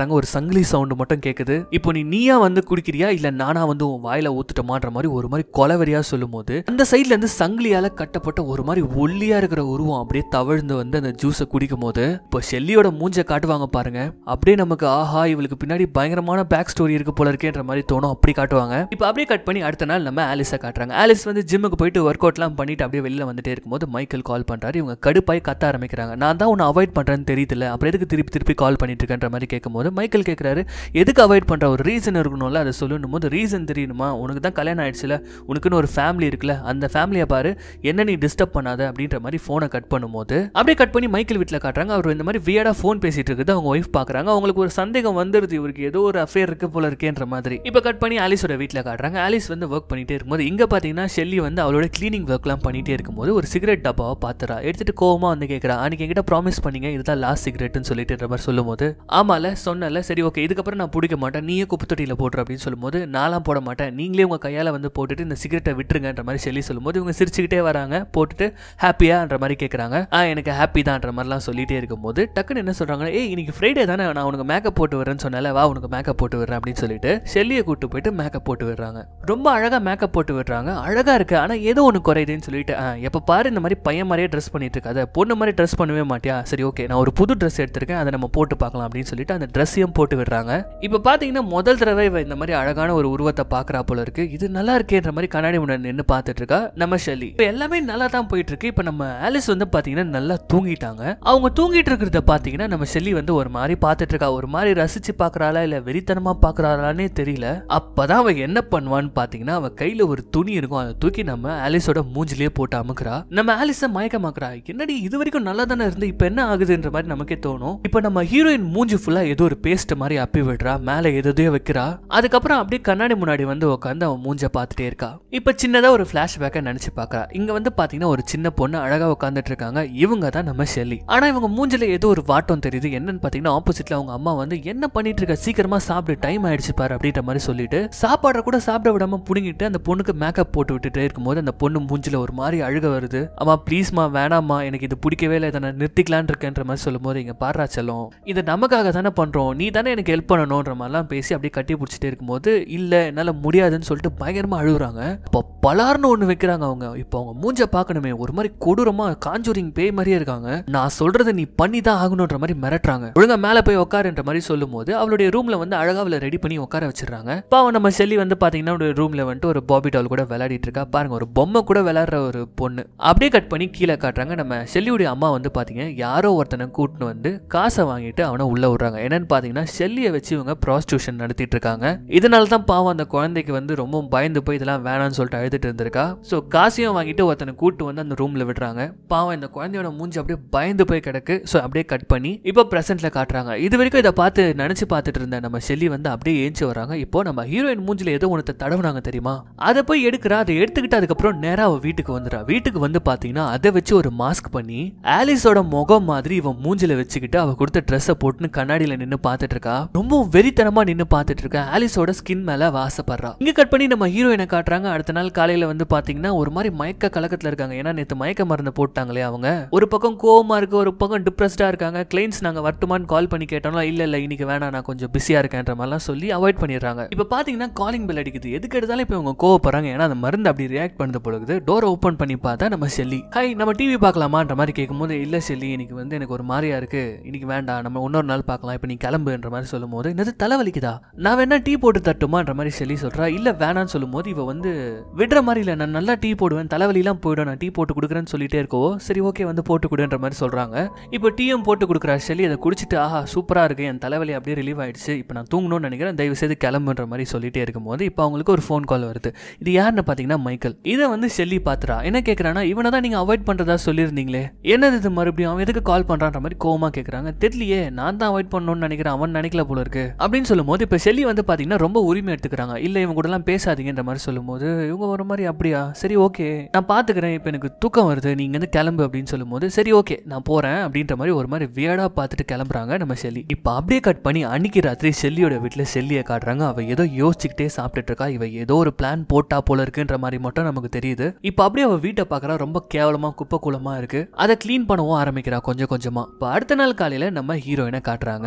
பாக்குறாங்க ஒரு சங்கிலி சவுண்ட் மட்டும் கேக்குது இப்போ நீ நீயா வந்து குடிக்கிறியா இல்ல நானா வந்து உன் வாயில ஊத்துட்டமான்ற மாதிரி ஒரு மாதிரி கொலவெறியா சொல்லும் போது அந்த சைட்ல இருந்து சங்கிலியால கட்டப்பட்ட ஒரு மாதிரி ஒல்லியா இருக்கிற உருவம் அப்படியே தவழ்ந்து வந்து அந்த ஜூஸை குடிக்கும் போது இப்போ ஷெல்லியோட மூஞ்ச காட்டுவாங்க பாருங்க அப்படியே நமக்கு ஆஹா இவளுக்கு பின்னாடி பயங்கரமான பேக் ஸ்டோரி இருக்கு போல இருக்கேன்ற மாதிரி தோணும் அப்படி காட்டுவாங்க இப்போ அப்படியே கட் பண்ணி அடுத்த நாள் நம்ம ஆலிஸை காட்டுறாங்க ஆலிஸ் வந்து ஜிம்முக்கு போயிட்டு ஒர்க் அவுட்லாம் பண்ணிட்டு அப்படியே வெளியில வந்துட்டே இருக்கும்போது மைக்கேல் கால் பண்றாரு இவங்க கடுப்பாய் கத்த ஆரம்பிக்கிறாங்க நான் தான் உன்னை அவாய்ட் பண்றேன்னு தெரியுதுல அப்புறம் எதுக்கு திருப்பி திருப்பி கால் பண்ணிட்டு இருக்கேன்ற மாதிரி கேட்கும்போது மைக்கேல் கேட்குறாரு எதுக்கு அவாய்ட் பண்ற ஒரு ரீசன் இருக்கணும்ல அதை சொல்லணும் போது ரீசன் தெரியணுமா உனக்கு தான் கல்யாணம் ஆயிடுச்சுல உனக்குன்னு ஒரு ஃபேமிலி இருக்குல்ல அந்த ஃபேமிலியை பாரு என்ன நீ டிஸ்டர்ப் பண்ணாத அப்படின்ற மாதிரி ஃபோனை கட் பண்ணும்போது அப்படியே கட் பண்ணி மைக்கேல் வீட்டில் காட்டுறாங்க அவர் இந்த மாதிரி வியடா ஃபோன் பேசிட்டு இருக்குது அவங்க ஒய்ஃப் பார்க்குறாங்க அவங்களுக்கு ஒரு சந்தேகம் வந்துருது இவருக்கு ஏதோ ஒரு அஃபேர் இருக்கு போல இருக்கேன்ற மாதிரி இப்போ கட் பண்ணி ஆலிஸோட வீட்டில் காட்டுறாங்க ஆலிஸ் வந்து ஒர்க் பண்ணிட்டே இருக்கும்போது இங்கே பார்த்தீங்கன்னா ஷெல்லி வந்து அவளோட க்ளீனிங் ஒர்க்லாம் பண்ணிட்டே இருக்கும்போது ஒரு சிகரெட் டப்பாவை பார்த்துறா எடுத்துட்டு கோவமா வந்து கேட்குறா அன்னைக்கு என்கிட்ட ப்ராமிஸ் பண்ணீங்க இதுதான் லாஸ்ட் சிகரெட்னு சொல்லிட்டு மாதிரி சொல்லும்போது ஆமால சொன்னல சரி ஓகே இதுக்கப்புறம் நான் பிடிக்க மாட்டேன் நீயே குப்பை தொட்டியில் போட்டுரு அப்படின்னு சொல்லும்போது நான்லாம் போட மாட்டேன் நீங்களே உங்க கையால் வந்து போட்டுட்டு இந்த சிகரெட்டை விட்டுருங்கன்ற மாதிரி சொல்லி சொல்லும்போது இவங்க சிரிச்சுக்கிட்டே வராங்க போட்டுட்டு ஹாப்பியான்ற மாதிரி கேட்குறாங்க ஆ எனக்கு ஹாப்பி தான்ன்ற மாதிரிலாம் சொல்லிட்டே இருக்கும்போது டக்குன்னு என்ன சொல்றாங்க ஏய் இன்னைக்கு ஃப்ரைடே தானே நான் உனக்கு மேக்கப் போட்டு வரேன்னு சொன்னால வா உனக்கு மேக்கப் போட்டு விடுறேன் அப்படின்னு சொல்லிட்டு ஷெல்லியை கூட்டு போயிட்டு மேக்கப் போட்டு விடுறாங்க ரொம்ப அழகா மேக்கப் போட்டு விடுறாங்க அழகா இருக்கு ஆனா ஏதோ ஒன்று குறையுதுன்னு சொல்லிட்டு "ஆ, எப்ப பாரு இந்த மாதிரி பையன் மாதிரியே ட்ரெஸ் பண்ணிட்டு இருக்காத பொண்ணு மாதிரி ட்ரெஸ் பண்ணவே மாட்டியா சரி ஓகே நான் ஒரு புது ட்ரெஸ் எடுத்திருக்கேன் அதை நம்ம போட்டு பார்க்கலாம் அப்படின்னு சொல்லிட்டு அந்த ட்ரெஸ்ஸையும் போட்டு விடுறாங்க இப்போ பாத்தீங்கன்னா முதல் தடவை இவ இந்த மாதிரி அழகான ஒரு உருவத்தை பார்க்கறா போல இருக்கு இது நல்லா இருக்கேன்ற மாதிரி கண்ணாடி முன்னாடி நின்று பார்த்துட்டு இருக்கா நம்ம ஷெல்லி இப்போ எல்லாமே நல்லா தான் போயிட்டு இருக்கு இப்போ நம்ம ஆலிஸ் வந்து பாத்தீங்கன்னா நல்லா தூங்கிட்டாங்க அவங்க தூங்கிட்டு இருக்கிறத பாத்தீங்கன்னா நம்ம ஷெல்லி வந்து ஒரு மாதிரி பார்த்துட்டு இருக்கா ஒரு மாதிரி ரசிச்சு பார்க்கறாளா இல்ல வெறித்தனமா பார்க்கறாளானே தெரியல அப்பதான் அவ என்ன பண்ணுவான்னு பாத்தீங்கன்னா அவ கையில ஒரு துணி இருக்கும் அதை தூக்கி நம்ம ஆலிஸோட மூஞ்சிலேயே போட்டு அமுக்குறா நம்ம ஆலிஸ மயக்கமாக்குறா என்னடி இது வரைக்கும் நல்லா தானே இருந்து இப்போ என்ன ஆகுதுன்ற மாதிரி நமக்கே தோணும் இப்போ நம்ம ஹீரோயின் மூஞ்சி ஃபுல்லா ஏதோ ஒரு பேஸ்ட் மாதிரி அப்பி விடுறா மேல எதையோ வைக்கிறா அதுக்கப்புறம் அப்படியே கண்ணாடி முன்னாடி வந்து உட்காந்து அவன் மூஞ்ச பார்த்துட்டே இருக்கா இப்போ சின்னதா ஒரு ஃபிளாஷ்பேக்கை நினைச்சு பார்க்கறா இங்க வந்து பாத்தீங்கன்னா ஒரு சின்ன பொண்ணு அழகா உட்காந்துட்டு இருக்காங்க இவங்க தான் நம்ம ஷெல்லி ஆனா இவங்க மூஞ்சில ஏதோ ஒரு வாட்டம் தெரியுது என்னன்னு பாத்தீங்கன்னா ஆப்போசிட்ல அவங்க அம்மா வந்து என்ன பண்ணிட்டு இருக்க சீக்கிரமா சாப்பிடு டைம் ஆயிடுச்சு பாரு அப்படின்ற மாதிரி சொல்லிட்டு சாப்பாடை கூட சாப்பிட விடாம புடுங்கிட்டு அந்த பொண்ணுக்கு மேக்கப் போட்டு விட்டுட்டே இருக்கும்போது அந்த பொண்ணு மூஞ்சில ஒரு மாதிரி அழுக வருது அம்மா ப்ளீஸ்மா வேணாம்மா எனக்கு இது பிடிக்கவே இல்லை இதை நான் நிறுத்திக்கலான் இருக்கேன்ற மாதிரி சொல்லும்போது இங்க பாடுறா செல்லம் இது நமக்காக தானே பண்றோம் நீ தானே எனக்கு ஹெல்ப் பண்ணணுன்ற மாதிரிலாம் பேசி அப்படியே கட்டி பிடிச்சிட்டே இருக்கும்போது இல்ல என்னால முடியாதுன்னு சொல்லிட்டு பயங்கரமா அழுகுறாங்க இப்போ பலார்னு ஒண்ணு வைக்கிறாங்க அவங்க இப்போ அவங்க மூஞ்ச பார்க்கணுமே ஒரு மாதிரி கொடூரமா காஞ்சூரிங் பேய் மாதிரியே இருக்காங்க நான் சொல்றதை நீ பண்ணி தான் ஆகணுன்ற மாதிரி மிரட்டுறாங்க ஒழுங்கா மேல போய் உட்காருன்ற மாதிரி சொல்லும்போது அவளுடைய ரூம்ல வந்து அழகா அவளை ரெடி பண்ணி உட்கார வச்சிடுறாங்க பாவம் நம்ம செல்லி வந்து பாத்தீங்கன்னா ஒரு ரூம்ல வந்துட்டு ஒரு பாபி டால் கூட விளையாடிட்டு இருக்கா பாருங்க ஒரு பொம்மை கூட விளையாடுற ஒரு பொண்ணு அப்படியே கட் பண்ணி கீழே காட்டுறாங்க நம்ம ஷெல்லியுடைய அம்மா வந்து பாத்தீங்க யாரோ ஒருத்தனை கூட்டின்னு வந்து காசை வாங்கிட்டு அவனை உள்ள விடுறாங்க என்னன்னு பாத்தீங்கன்னா ஷெல்லியை வச்சு இவங்க ப்ராஸ்டியூஷன் நடத்திட்டு இருக்காங்க இதனால தான் பாவம் அந்த குழந்தைக்கு வந்து ரொம்ப பயந்து போய் இதெல்லாம் வேணாம்னு சொல்லிட்டு அழுதுட்டு இருந்திருக்கா ஸோ காசையும் வாங்கிட்டு ஒருத்தனை கூட்டு வந்து அந்த ரூம்ல விடுறாங்க பாவம் இந்த குழந்தையோட மூஞ்சி அப்படியே பயந்து போய் கிடக்கு ஸோ அப்படியே கட் பண்ணி இப்போ பிரசன்ட்ல காட்டுறாங்க இது வரைக்கும் இதை பார்த்து நினைச்சு பார்த்துட்டு இருந்த நம்ம ஷெல்லி வந்து அப்படியே ஏஞ்சி வராங்க இப்போ நம்ம ஹீரோயின் மூஞ்சில ஏதோ ஒன்று தடவுனாங்க தெரியுமா அதை போய் எடுக்கிறா அதை எடுத்துக்கிட்டு அதுக்கப்புறம் நேரா அவ வீட்டுக்கு வந்துடுறா வீட்டுக்கு வந்து பாத்தீங்கன்னா அதை வச்சு ஒரு மாஸ்க் பண்ணி ஆலிஸோட முகம் மாதிரி இவன் மூஞ்சில வச்சுக்கிட்டு அவ கொடுத்த ட்ரெஸ்ஸை போட்டுன்னு கண்ணாடியில நின்று பார்த்துட்டு இருக்கா ரொம்ப வெறித்தனமா நின்று பார்த்துட்டு இருக்கா ஆலிஸோட ஸ்கின் மேல வாசப்படுறா இங்க கட் பண்ணி நம்ம ஹீரோயினை காட்டுறாங்க அடுத்த நாள் காலையில வந்து பாத்தீங்கன்னா ஒரு மாதிரி மயக்க கலக்கத்துல இருக்காங்க ஏன்னா நேத்து மயக்க மருந்து போட்டாங்களே அவங்க ஒரு பக்கம் கோவமா இருக்கு ஒரு பக்கம் டிப்ரெஸ்டா இருக்காங்க கிளைண்ட்ஸ் நாங்க வரட்டுமான்னு கால் பண்ணி கேட்டோம்னா இல்ல இல்ல இன்னைக்கு வேணாம் நான் கொஞ்சம் பிஸியா இருக்கேன்ற மாதிரிலாம் சொல்லி அவாய்ட் பண்ணிடுறாங்க இப்ப பாத்தீங்கன்னா காலிங் பெல் அடிக்குது எதுக்கு எடுத்தாலும் இப்ப இவங்க கோவப்படுறாங்க ஏன்னா அந்த மருந்து அப்படி ரியாக்ட் பண்ணது பொழுது டோரை ஓப்பன் பண்ணி பார்த்தா நம்ம ஷெல்லி ஹை நம்ம டிவி பார்க்கலாமான்ற மாதிரி கேட்கும்போது இல்ல ஷெல்லி இன்னைக்கு வந்து எனக்கு ஒரு மாதிரியா இருக்கு இன்னைக்கு வேண்டாம் நம்ம இன்னொரு நாள் பார்க்கலாம் இப்போ நீ கிளம்புன்ற மாதிரி சொல்லும்போது என்னது தலைவலிக்குதா நான் வேணா டீ போட்டு தட்டுமான்ற மாதிரி ஷெல்லி சொல்றா இல்ல வேணாம்னு சொல்லும்போது இவ வந்து விடுற மாதிரி இல்ல நான் நல்லா டீ போடுவேன் தலைவலிலாம் போயிடும் நான் டீ போட்டு கொடுக்குறேன்னு சொல்லிட்டே இருக்கவோ சரி ஓகே வந்து போட்டு கொடுன்ற மாதிரி சொல்றாங்க இப்போ டீயும் போட்டு கொடுக்குறா ஷெல்லி அதை குடிச்சிட்டு ஆஹா சூப்பரா இருக்கு என் தலைவலி அப்படியே ரிலீவ் ஆயிடுச்சு இப்போ நான் தூங்கணும்னு நினைக்கிறேன் தயவு செய்து கிளம்புன்ற மாதிரி சொல்லிட்டே இருக்கும்போது இப்போ அவங்களுக்கு ஒரு ஃபோன் கால் வருது இது யாருன்னு பார்த்தீங்கன்னா மைக்கேல் இதை வந்து ஷெல்லி பாத்துறா என்ன கேட்குறான்னா இவனை தான் நீங்கள் அவாய்ட் பண்ணுறதா சொல்லியிருந்தீங்களே என்னது இது மறுபடியும் அவன் எதுக்கு கால் பண்ணுறான்ற மாதிரி கோவமா கேட்குறாங்க தெரியலையே நான் தான் அவாய்ட் பண்ணணும்னு நினைக்கிறேன் அவன் நினைக்கல போல இருக்கு அப்படின்னு சொல்லும்போது இப்போ ஷெல்லி வந்து பார்த்தீங்கன்னா ரொம்ப உரிமை எடுத்துக்கிறாங்க இல்லை இவங்க கூடலாம் பேசாதீங்கன்ற மாதிரி சொல்லும்போது இவங்க ஒரு மாதிரி அப்படியா சரி ஓகே நான் பார்த்துக்கிறேன் இப்போ எனக்கு தூக்கம் வருது நீங்க வந்து கிளம்பு அப்படின்னு சொல்லும்போது சரி ஓகே நான் போறேன் அப்படின்ற மாதிரி ஒரு மாதிரி வியடா பார்த்துட்டு கிளம்புறாங்க நம்ம ஷெல்லி இப்போ அப்படியே கட் பண்ணி அன்னைக்கு ராத்திரி ஷெல்லியோட வீட்டில் ஷெல்லியை காட்டுறாங்க அவ ஏதோ யோசிச்சுக்கிட்டே சாப்பிட்டுட்டு இருக்கா இவ ஏதோ ஒரு பிளான் போட்டா போல இருக்குன்ற மாதிரி மட்டும் நமக்கு தெரியுது இப்போ அப்படியே அவ வீட்டை பார்க்கறா ரொம்ப கேவலமா குப்பை கூலமா இருக்கு அதை க்ளீன் பண்ணவும் ஆரம்பிக்கிறா கொஞ்சம் கொஞ்சமா இப்போ அடுத்த நாள் காலையில நம்ம ஹீரோயினை காட்டுறாங்க அவங்க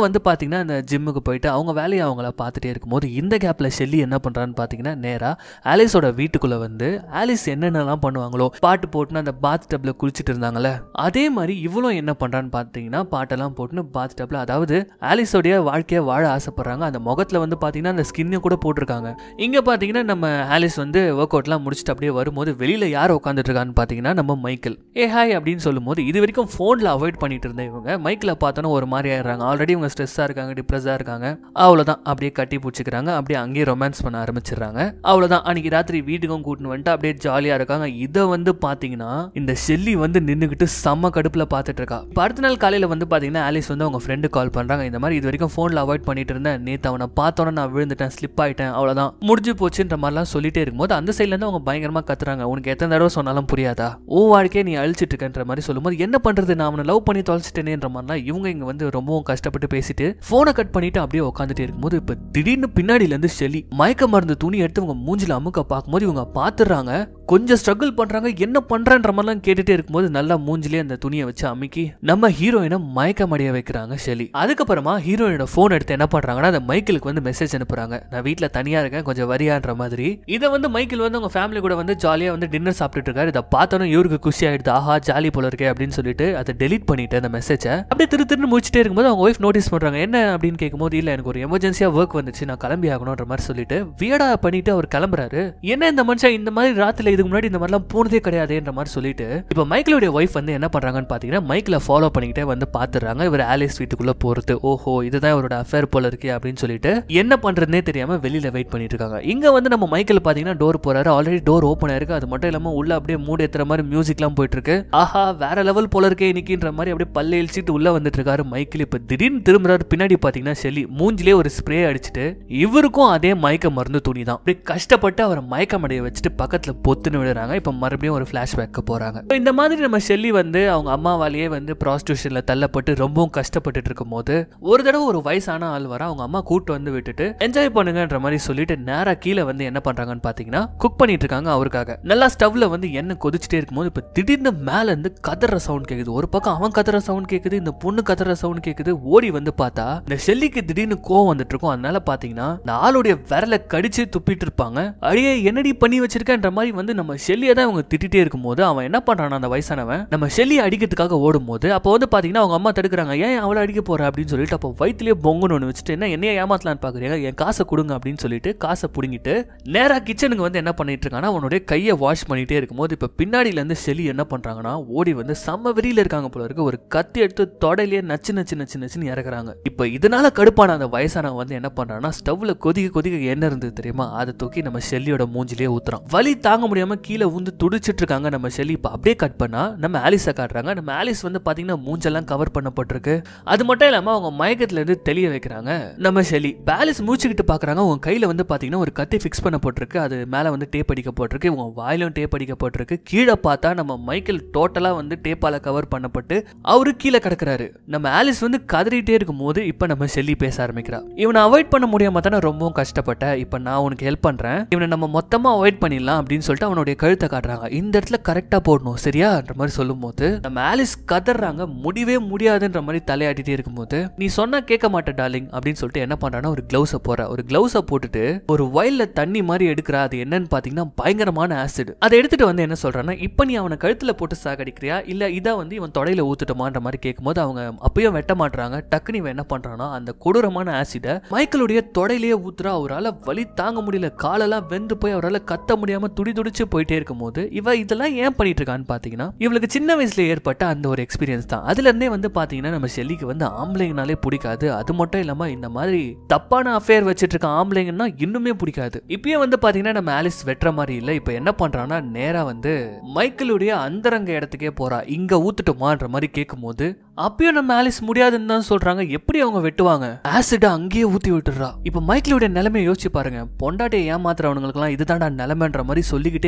வந்து பாத்தீங்கன்னா இந்த ஜிம்முக்கு போயிட்டு அவங்க வேலையை அவங்கள பார்த்துட்டே இருக்கும்போது இந்த கேப்ல ஷெல்லி என்ன பண்றான்னு பாத்தீங்கன்னா நேரா ஆலிஸோட வீட்டுக்குள்ள வந்து ஆலிஸ் என்னென்னலாம் பண்ணுவாங்களோ பாட்டு போட்டுன்னு அந்த பாத் டப்ல குளிச்சுட்டு இருந்தாங்கல்ல அதே மாதிரி இவளும் என்ன பண்றான்னு பாத்தீங்கன்னா பாட்டெல்லாம் போட்டுன்னு பாத் டப்ல அதாவது ஆலிஸோடைய வாழ்க்கையை வாழ ஆசைப்படுறாங்க அந்த முகத்துல வந்து பாத்தீங்கன்னா அந்த ஸ்கின்னையும் கூட போட்டிருக்காங்க இங்க பாத்தீங்கன்னா நம்ம ஆலிஸ் வந்து ஒர்க் அவுட்லாம் முடிச்சுட்டு அப்படியே வரும்போது வெளியில யார் உட்காந்துட்டு இருக்கான்னு பாத்தீங்கன்னா நம்ம மைக்கேல் ஏ ஹாய் அப்படின்னு சொல்லும்போது இது வரைக்கும் ஃபோனில் அவாய்ட் பண்ணிட்டு இருந்த இவங்க மைக்கில் பார்த்தோன்னா ஒரு மாதிரி ஆயிடுறாங்க ஆல்ரெடி இவங்க ஸ்ட்ரெஸ்ஸாக இருக்காங்க டிப்ரெஸ்ஸாக இருக்காங்க அவ்வளோதான் அப்படியே கட்டி பிடிச்சிக்கிறாங்க அப்படியே அங்கேயே ரொமான்ஸ் பண்ண ஆரம்பிச்சிடுறாங்க அவ்வளோதான் அன்னைக்கு ராத்திரி வீட்டுக்கும் கூட்டின்னு வந்துட்டு அப்படியே ஜாலியாக இருக்காங்க இதை வந்து பார்த்தீங்கன்னா இந்த ஷெல்லி வந்து நின்றுக்கிட்டு செம்ம கடுப்பில் பார்த்துட்டு இருக்கா இப்போ அடுத்த நாள் காலையில் வந்து பார்த்தீங்கன்னா ஆலிஸ் வந்து அவங்க ஃப்ரெண்டு கால் பண்ணுறாங்க இந்த மாதிரி இது வரைக்கும் ஃபோனில் அவாய்ட் பண்ணிட்டு இருந்தேன் நேற்று அவனை பார்த்தோன்னே நான் விழுந்துட்டேன் ஸ்லிப் ஆயிட்டேன் அவ்வளோதான் முடிஞ்சு போச்சுன்ற மாதிரிலாம் சொல்லிட்டே இருக்கும்போது அந்த சைட்லேருந்து அவங்க பயங்கரமாக கத்துறாங்க உனக்கு எத்தனை தடவை சொன்னாலும் புரியாதா உன் வாழ்க்கையை நீ அழிச்சிட்டு இருக்கன்ற மாதிரி சொல்லும்போது என்ன பண்றது நான் அவனை லவ் பண்ணி தொலைச்சிட்டேனேன்ற மாதிரிலாம் இவங்க இங்க வந்து ரொம்பவும் கஷ்டப்பட்டு பேசிட்டு போனை கட் பண்ணிட்டு அப்படியே உட்காந்துட்டே இருக்கும்போது இப்ப திடீர்னு பின்னாடில இருந்து ஷெலி மயக்க மருந்து துணி எடுத்து இவங்க மூஞ்சில அமுக்க பார்க்கும்போது இவங்க பாத்துறாங்க கொஞ்சம் ஸ்ட்ரகிள் பண்றாங்க என்ன பண்றன்ற மாதிரிலாம் கேட்டுட்டே இருக்கும்போது நல்லா மூஞ்சிலே அந்த துணியை வச்சு அமுக்கி நம்ம ஹீரோயினை மயக்கம் அடைய வைக்கிறாங்க ஷெலி அதுக்கப்புறமா ஹீரோயினோட போன் எடுத்து என்ன பண்றாங்கன்னா அந்த மைக்கிளுக்கு வந்து மெசேஜ் அனுப்புறாங்க நான் வீட்ல தனியா இருக்கேன் கொஞ்சம் வரியான்ற மாதிரி இதை வந்து மைக்கிள் வந்து உங்க ஃபேமிலி கூட வந்து ஜாலியா வந்து டின்னர் சாப்பிட்டுட்டு இருக்காரு இதை பார்த்தோன்னே இவருக்கு குஷி ஆயிடுது ஆஹா ஜாலி போல இருக்கே அப்படின்னு சொல்லிட்டு அதை டெலீட் பண்ணிட்டு அந்த மெசேஜை அப்படியே திரு திருன்னு முடிச்சுட்டே இருக்கும்போது அவங்க ஒய்ஃப் நோட்டீஸ் பண்றாங்க என்ன அப்படின்னு கேட்கும்போது இல்ல எனக்கு ஒரு எமர்ஜென்சியா ஒர்க் வந்துச்சு நான் கிளம்பி ஆகணும்ன்ற மாதிரி சொல்லிட்டு வியடா பண்ணிட்டு அவர் கிளம்புறாரு என்ன இந்த மனுஷன் இந்த மாதிரி ராத்திரில இதுக்கு முன்னாடி இந்த மாதிரிலாம் போனதே கிடையாதுன்ற மாதிரி சொல்லிட்டு இப்போ மைக்கிளுடைய ஒய்ஃப் வந்து என்ன பண்றாங்கன்னு பாத்தீங்கன்னா மைக்கில் ஃபாலோ பண்ணிக்கிட்டே வந்து பாத்துறாங்க இவர் ஆலிஸ் வீட்டுக்குள்ள போறது ஓஹோ இதுதான் இவரோட அஃபேர் போல இருக்கு அப்படின்னு சொல்லிட்டு என்ன பண்றதுனே தெரியாம வெளியில வெயிட் பண்ணிட்டு இருக்காங்க இங்க வந்து நம்ம மைக்கிள் பாத்தீங்கன்னா டோர் போறாரு ஆல்ரெடி டோர் ஓப்பன் ஆயிருக்கு அது மட்டும் இல்லாம உள்ள அப்படியே மூடி ஏத்துற மாதிரி மியூசிக்லாம் போயிட்டு இருக்கு ஆஹா வேற லெவல் போல இருக்கே இன்னைக்குன்ற மாதிரி அப்படியே பல்ல இழிச்சிட்டு உள்ள வந்துட்டு இருக்காரு மைக்கிள் இப்ப திடீர்னு திரும்புறாரு பின்னாடி பாத்தீங்கன்னா ஷெல்லி மூஞ்சிலே ஒரு ஸ்ப்ரே அடிச்சிட்டு இவருக்கும் அதே மயக்க மருந்து துணி தான் அப்படியே கஷ்டப்பட்டு அவரை மயக்கம் அடைய வச்சுட்டு பக்கத்துல பொத்துன்னு விடுறாங்க இப்ப மறுபடியும் ஒரு பிளாஷ்பேக்கு போறாங்க இப்ப இந்த மாதிரி நம்ம ஷெல்லி வந்து அவங்க அம்மாவாலேயே வந்து ப்ராஸ்டியூஷன்ல தள்ளப்பட்டு ரொம்பவும் கஷ்டப்பட்டுட்டு இருக்கும் போது ஒரு தடவை ஒரு வயசான ஆள் வர அவங்க அம்மா கூட்டு வந்து விட்டுட்டு என்ஜாய் பண்ணுங்கன்ற மாதிரி சொல்லிட்டு நேரா கீழே வந்து என்ன பண்றாங்கன்னு பாத்தீங்கன்னா குக் பண்ணிட்டு இருக்காங்க அவருக்காக நல்லா ஸ்டவ்ல வந்து எண்ணெய் கொதிச்சுட்டே இருக்கும்போது இப்ப திடீர்னு மேல இருந்து கதற சவுண்ட் கேக்குது ஒரு பக்கம் அவன் கதற சவுண்ட் கேக்குது இந்த பொண்ணு கதற சவுண்ட் கேக்குது ஓடி வந்து பார்த்தா இந்த ஷெல்லிக்கு திடீர்னு கோவம் வந்துட்டு இருக்கும் அதனால பாத்தீங்கன்னா இந்த ஆளுடைய விரலை கடிச்சு துப்பிட்டு இருப்பாங்க அடியே என்னடி பண்ணி வச்சிருக்கன்ற மாதிரி வந்து நம்ம ஷெல்லியை தான் அவங்க திட்டிட்டே இருக்கும்போது அவன் என்ன பண்றான் அந்த வயசானவன் நம்ம ஷெல்லியை அடிக்கிறதுக்காக ஓடும்போது அப்போ வந்து பாத்தீங்கன்னா அவங்க அம்மா தடுக்கிறாங்க ஏன் அவளை அடிக்க போற அப்படின்னு சொல்லிட்டு அப்போ வயிற்றுலயே பொங்குன்னு ஒன்று வச்சுட்டு என்ன என்னைய ஏமாத்தலான்னு பாக்குறீங்க என் காசை கொடுங்க அப்படின்னு சொல்லிட்டு காசை புடுங்கிட்டு நேரா கிச்சனுக்கு வந்து என்ன பண்ணிட்டு இருக்காங்கன்னா அவனுடைய கையை வாஷ் பண்ணிட்டே இருக்கும்போது இப்ப பின்னாடில இருந்து ஷெலி என்ன பண்றாங்கன்னா ஓடி வந்து செம்ம வெறியில இருக்காங்க போல இருக்கு ஒரு கத்தி எடுத்து தொடையிலேயே நச்சு நச்சு நச்சு நச்சுன்னு இறக்குறாங்க இப்ப இதனால கடுப்பான அந்த வயசானவன் வந்து என்ன பண்றான்னா ஸ்டவ்ல கொதிக்க கொதிக்க என்ன இருந்தது தெரியுமா அதை தூக்கி நம்ம ஷெல்லியோட மூஞ்சிலே ஊத்துறான் வலி தாங்க முடியாம கீழே ஊந்து துடிச்சிட்டு இருக்காங்க நம்ம ஷெல்லி இப்ப அப்படியே கட் பண்ணா நம்ம ஆலிஸை காட்டுறாங்க நம்ம ஆலிஸ் வந்து பாத்தீங்கன்னா மூஞ்செல்லாம் கவர் பண்ணப்பட்டிருக்கு அது மட்டும் இல்லாம அவங்க மயக்கத்துல இருந்து தெளிய வைக்கிறாங்க நம்ம ஷெலி ஆலிஸ் மூச்சுக்கிட்டு பாக்குறாங்க உங்க கையில வந்து பாத்தீங்கன்னா ஒரு கத்தி ஃபிக்ஸ் பண்ணப்பட்டிருக்கு அது மேல வந்து டேப் அடிக்கப்பட்டிருக்கு உங்க வாயிலும் டேப் அடிக்கப்பட்டிருக்கு கீழே பார்த்தா நம்ம மைக்கேல் டோட்டலா வந்து டேப்பால கவர் பண்ணப்பட்டு அவரு கீழே கிடக்குறாரு நம்ம ஆலிஸ் வந்து கதறிட்டே இருக்கும் போது இப்ப நம்ம ஷெல்லி பேச ஆரம்பிக்கிறா இவனை அவாய்ட் பண்ண முடியாம தானே ரொம்பவும் கஷ்டப்பட்ட இப்ப நான் உனக்கு ஹெல்ப் பண்றேன் இவனை நம்ம மொத்தமா அவாய்ட் பண்ணிடலாம் அப்படின்னு சொல்லிட்டு அவனுடைய கழுத்தை காட்டுறாங்க இந்த இடத்துல கரெக்டா போடணும் சரியான்ற மாதிரி சொல்லும்போது நம்ம ஆலிஸ் கதறாங்க முடியவே முடியாதுன்ற மாதிரி தலையாட்டிட்டே இருக்கும்போது நீ சொன்னா கேட்க மாட்ட டார்லிங் அப்படின்னு சொல்லிட்டு என்ன பண்றான்னா ஒரு கிளவுஸை போற ஒரு கிளவுஸை போட்டுட்டு ஒரு வயல்ல தண்ணி மாதிரி எடுக்கிறா அது என்னன்னு பாத்தீங்கன்னா பயங்கரமான ஆசிட் அதை எடுத்துட்டு வந்து என்ன சொல்றான்னா இப்ப நீ அவனை கழுத்துல போட்டு சாகடிக்கிறியா இல்ல இதை வந்து இவன் தொடையில ஊத்துட்டோமான்ற மாதிரி கேட்கும்போது அவங்க அப்பயும் வெட்ட மாட்றாங்க டக்குனு இவன் என்ன பண்றான்னா அந்த கொடூரமான ஆசிட மைக்கேலுடைய தொடையிலேயே ஊத்துறா அவரால் வலி தாங்க முடியல காலெல்லாம் வெந்து போய் அவரால் கத்த முடியாம துடி துடிச்சு போயிட்டே இருக்கும்போது இவ இதெல்லாம் ஏன் பண்ணிட்டு இருக்கான்னு பாத்தீங்கன்னா இவளுக்கு சின்ன வயசுல ஏற்பட்ட அந்த ஒரு எக்ஸ்பீரியன்ஸ் தான் அதுல இருந்தே வந்து பாத்தீங்கன்னா நம்ம ஷெல்லிக்கு வந்து ஆம்பளைங்கனாலே பிடிக்காது அது மட்டும் இல்லாம இந்த மாதிரி தப்பான அஃபேர் வச்சிட்டு இருக்க ஆம்பளைங்கன்னா இன்னுமே பிடிக்காது இப்பயும் வந்து பாத்தீங்கன்னா நம்ம ஆலிஸ் வெட்டுற மாதிரி இல்ல இப்ப என்ன பண்றான்னா நேரா வந்து மைக்கேலுடைய அந்தரங்க இடத்துக்கே போறா இங்க ஊத்துட்டோமான்ற மாதிரி கேட்கும்போது அப்பயும் நம்ம ஆலிஸ் முடியாதுன்னு தான் சொல்றாங்க எப்படி அவங்க வெட்டுவாங்க ஆசிட அங்கேயே ஊத்தி விட்டுறா இப்ப மைக்கேலுடைய நிலைமையை யோசிச்சு பாருங்க பொண்டாட்டியை ஏமாத்துறவனுங்களுக்குலாம் இதுதான்டா நிலைமைன்ற மாதிரி சொல்லிக்கிட்டே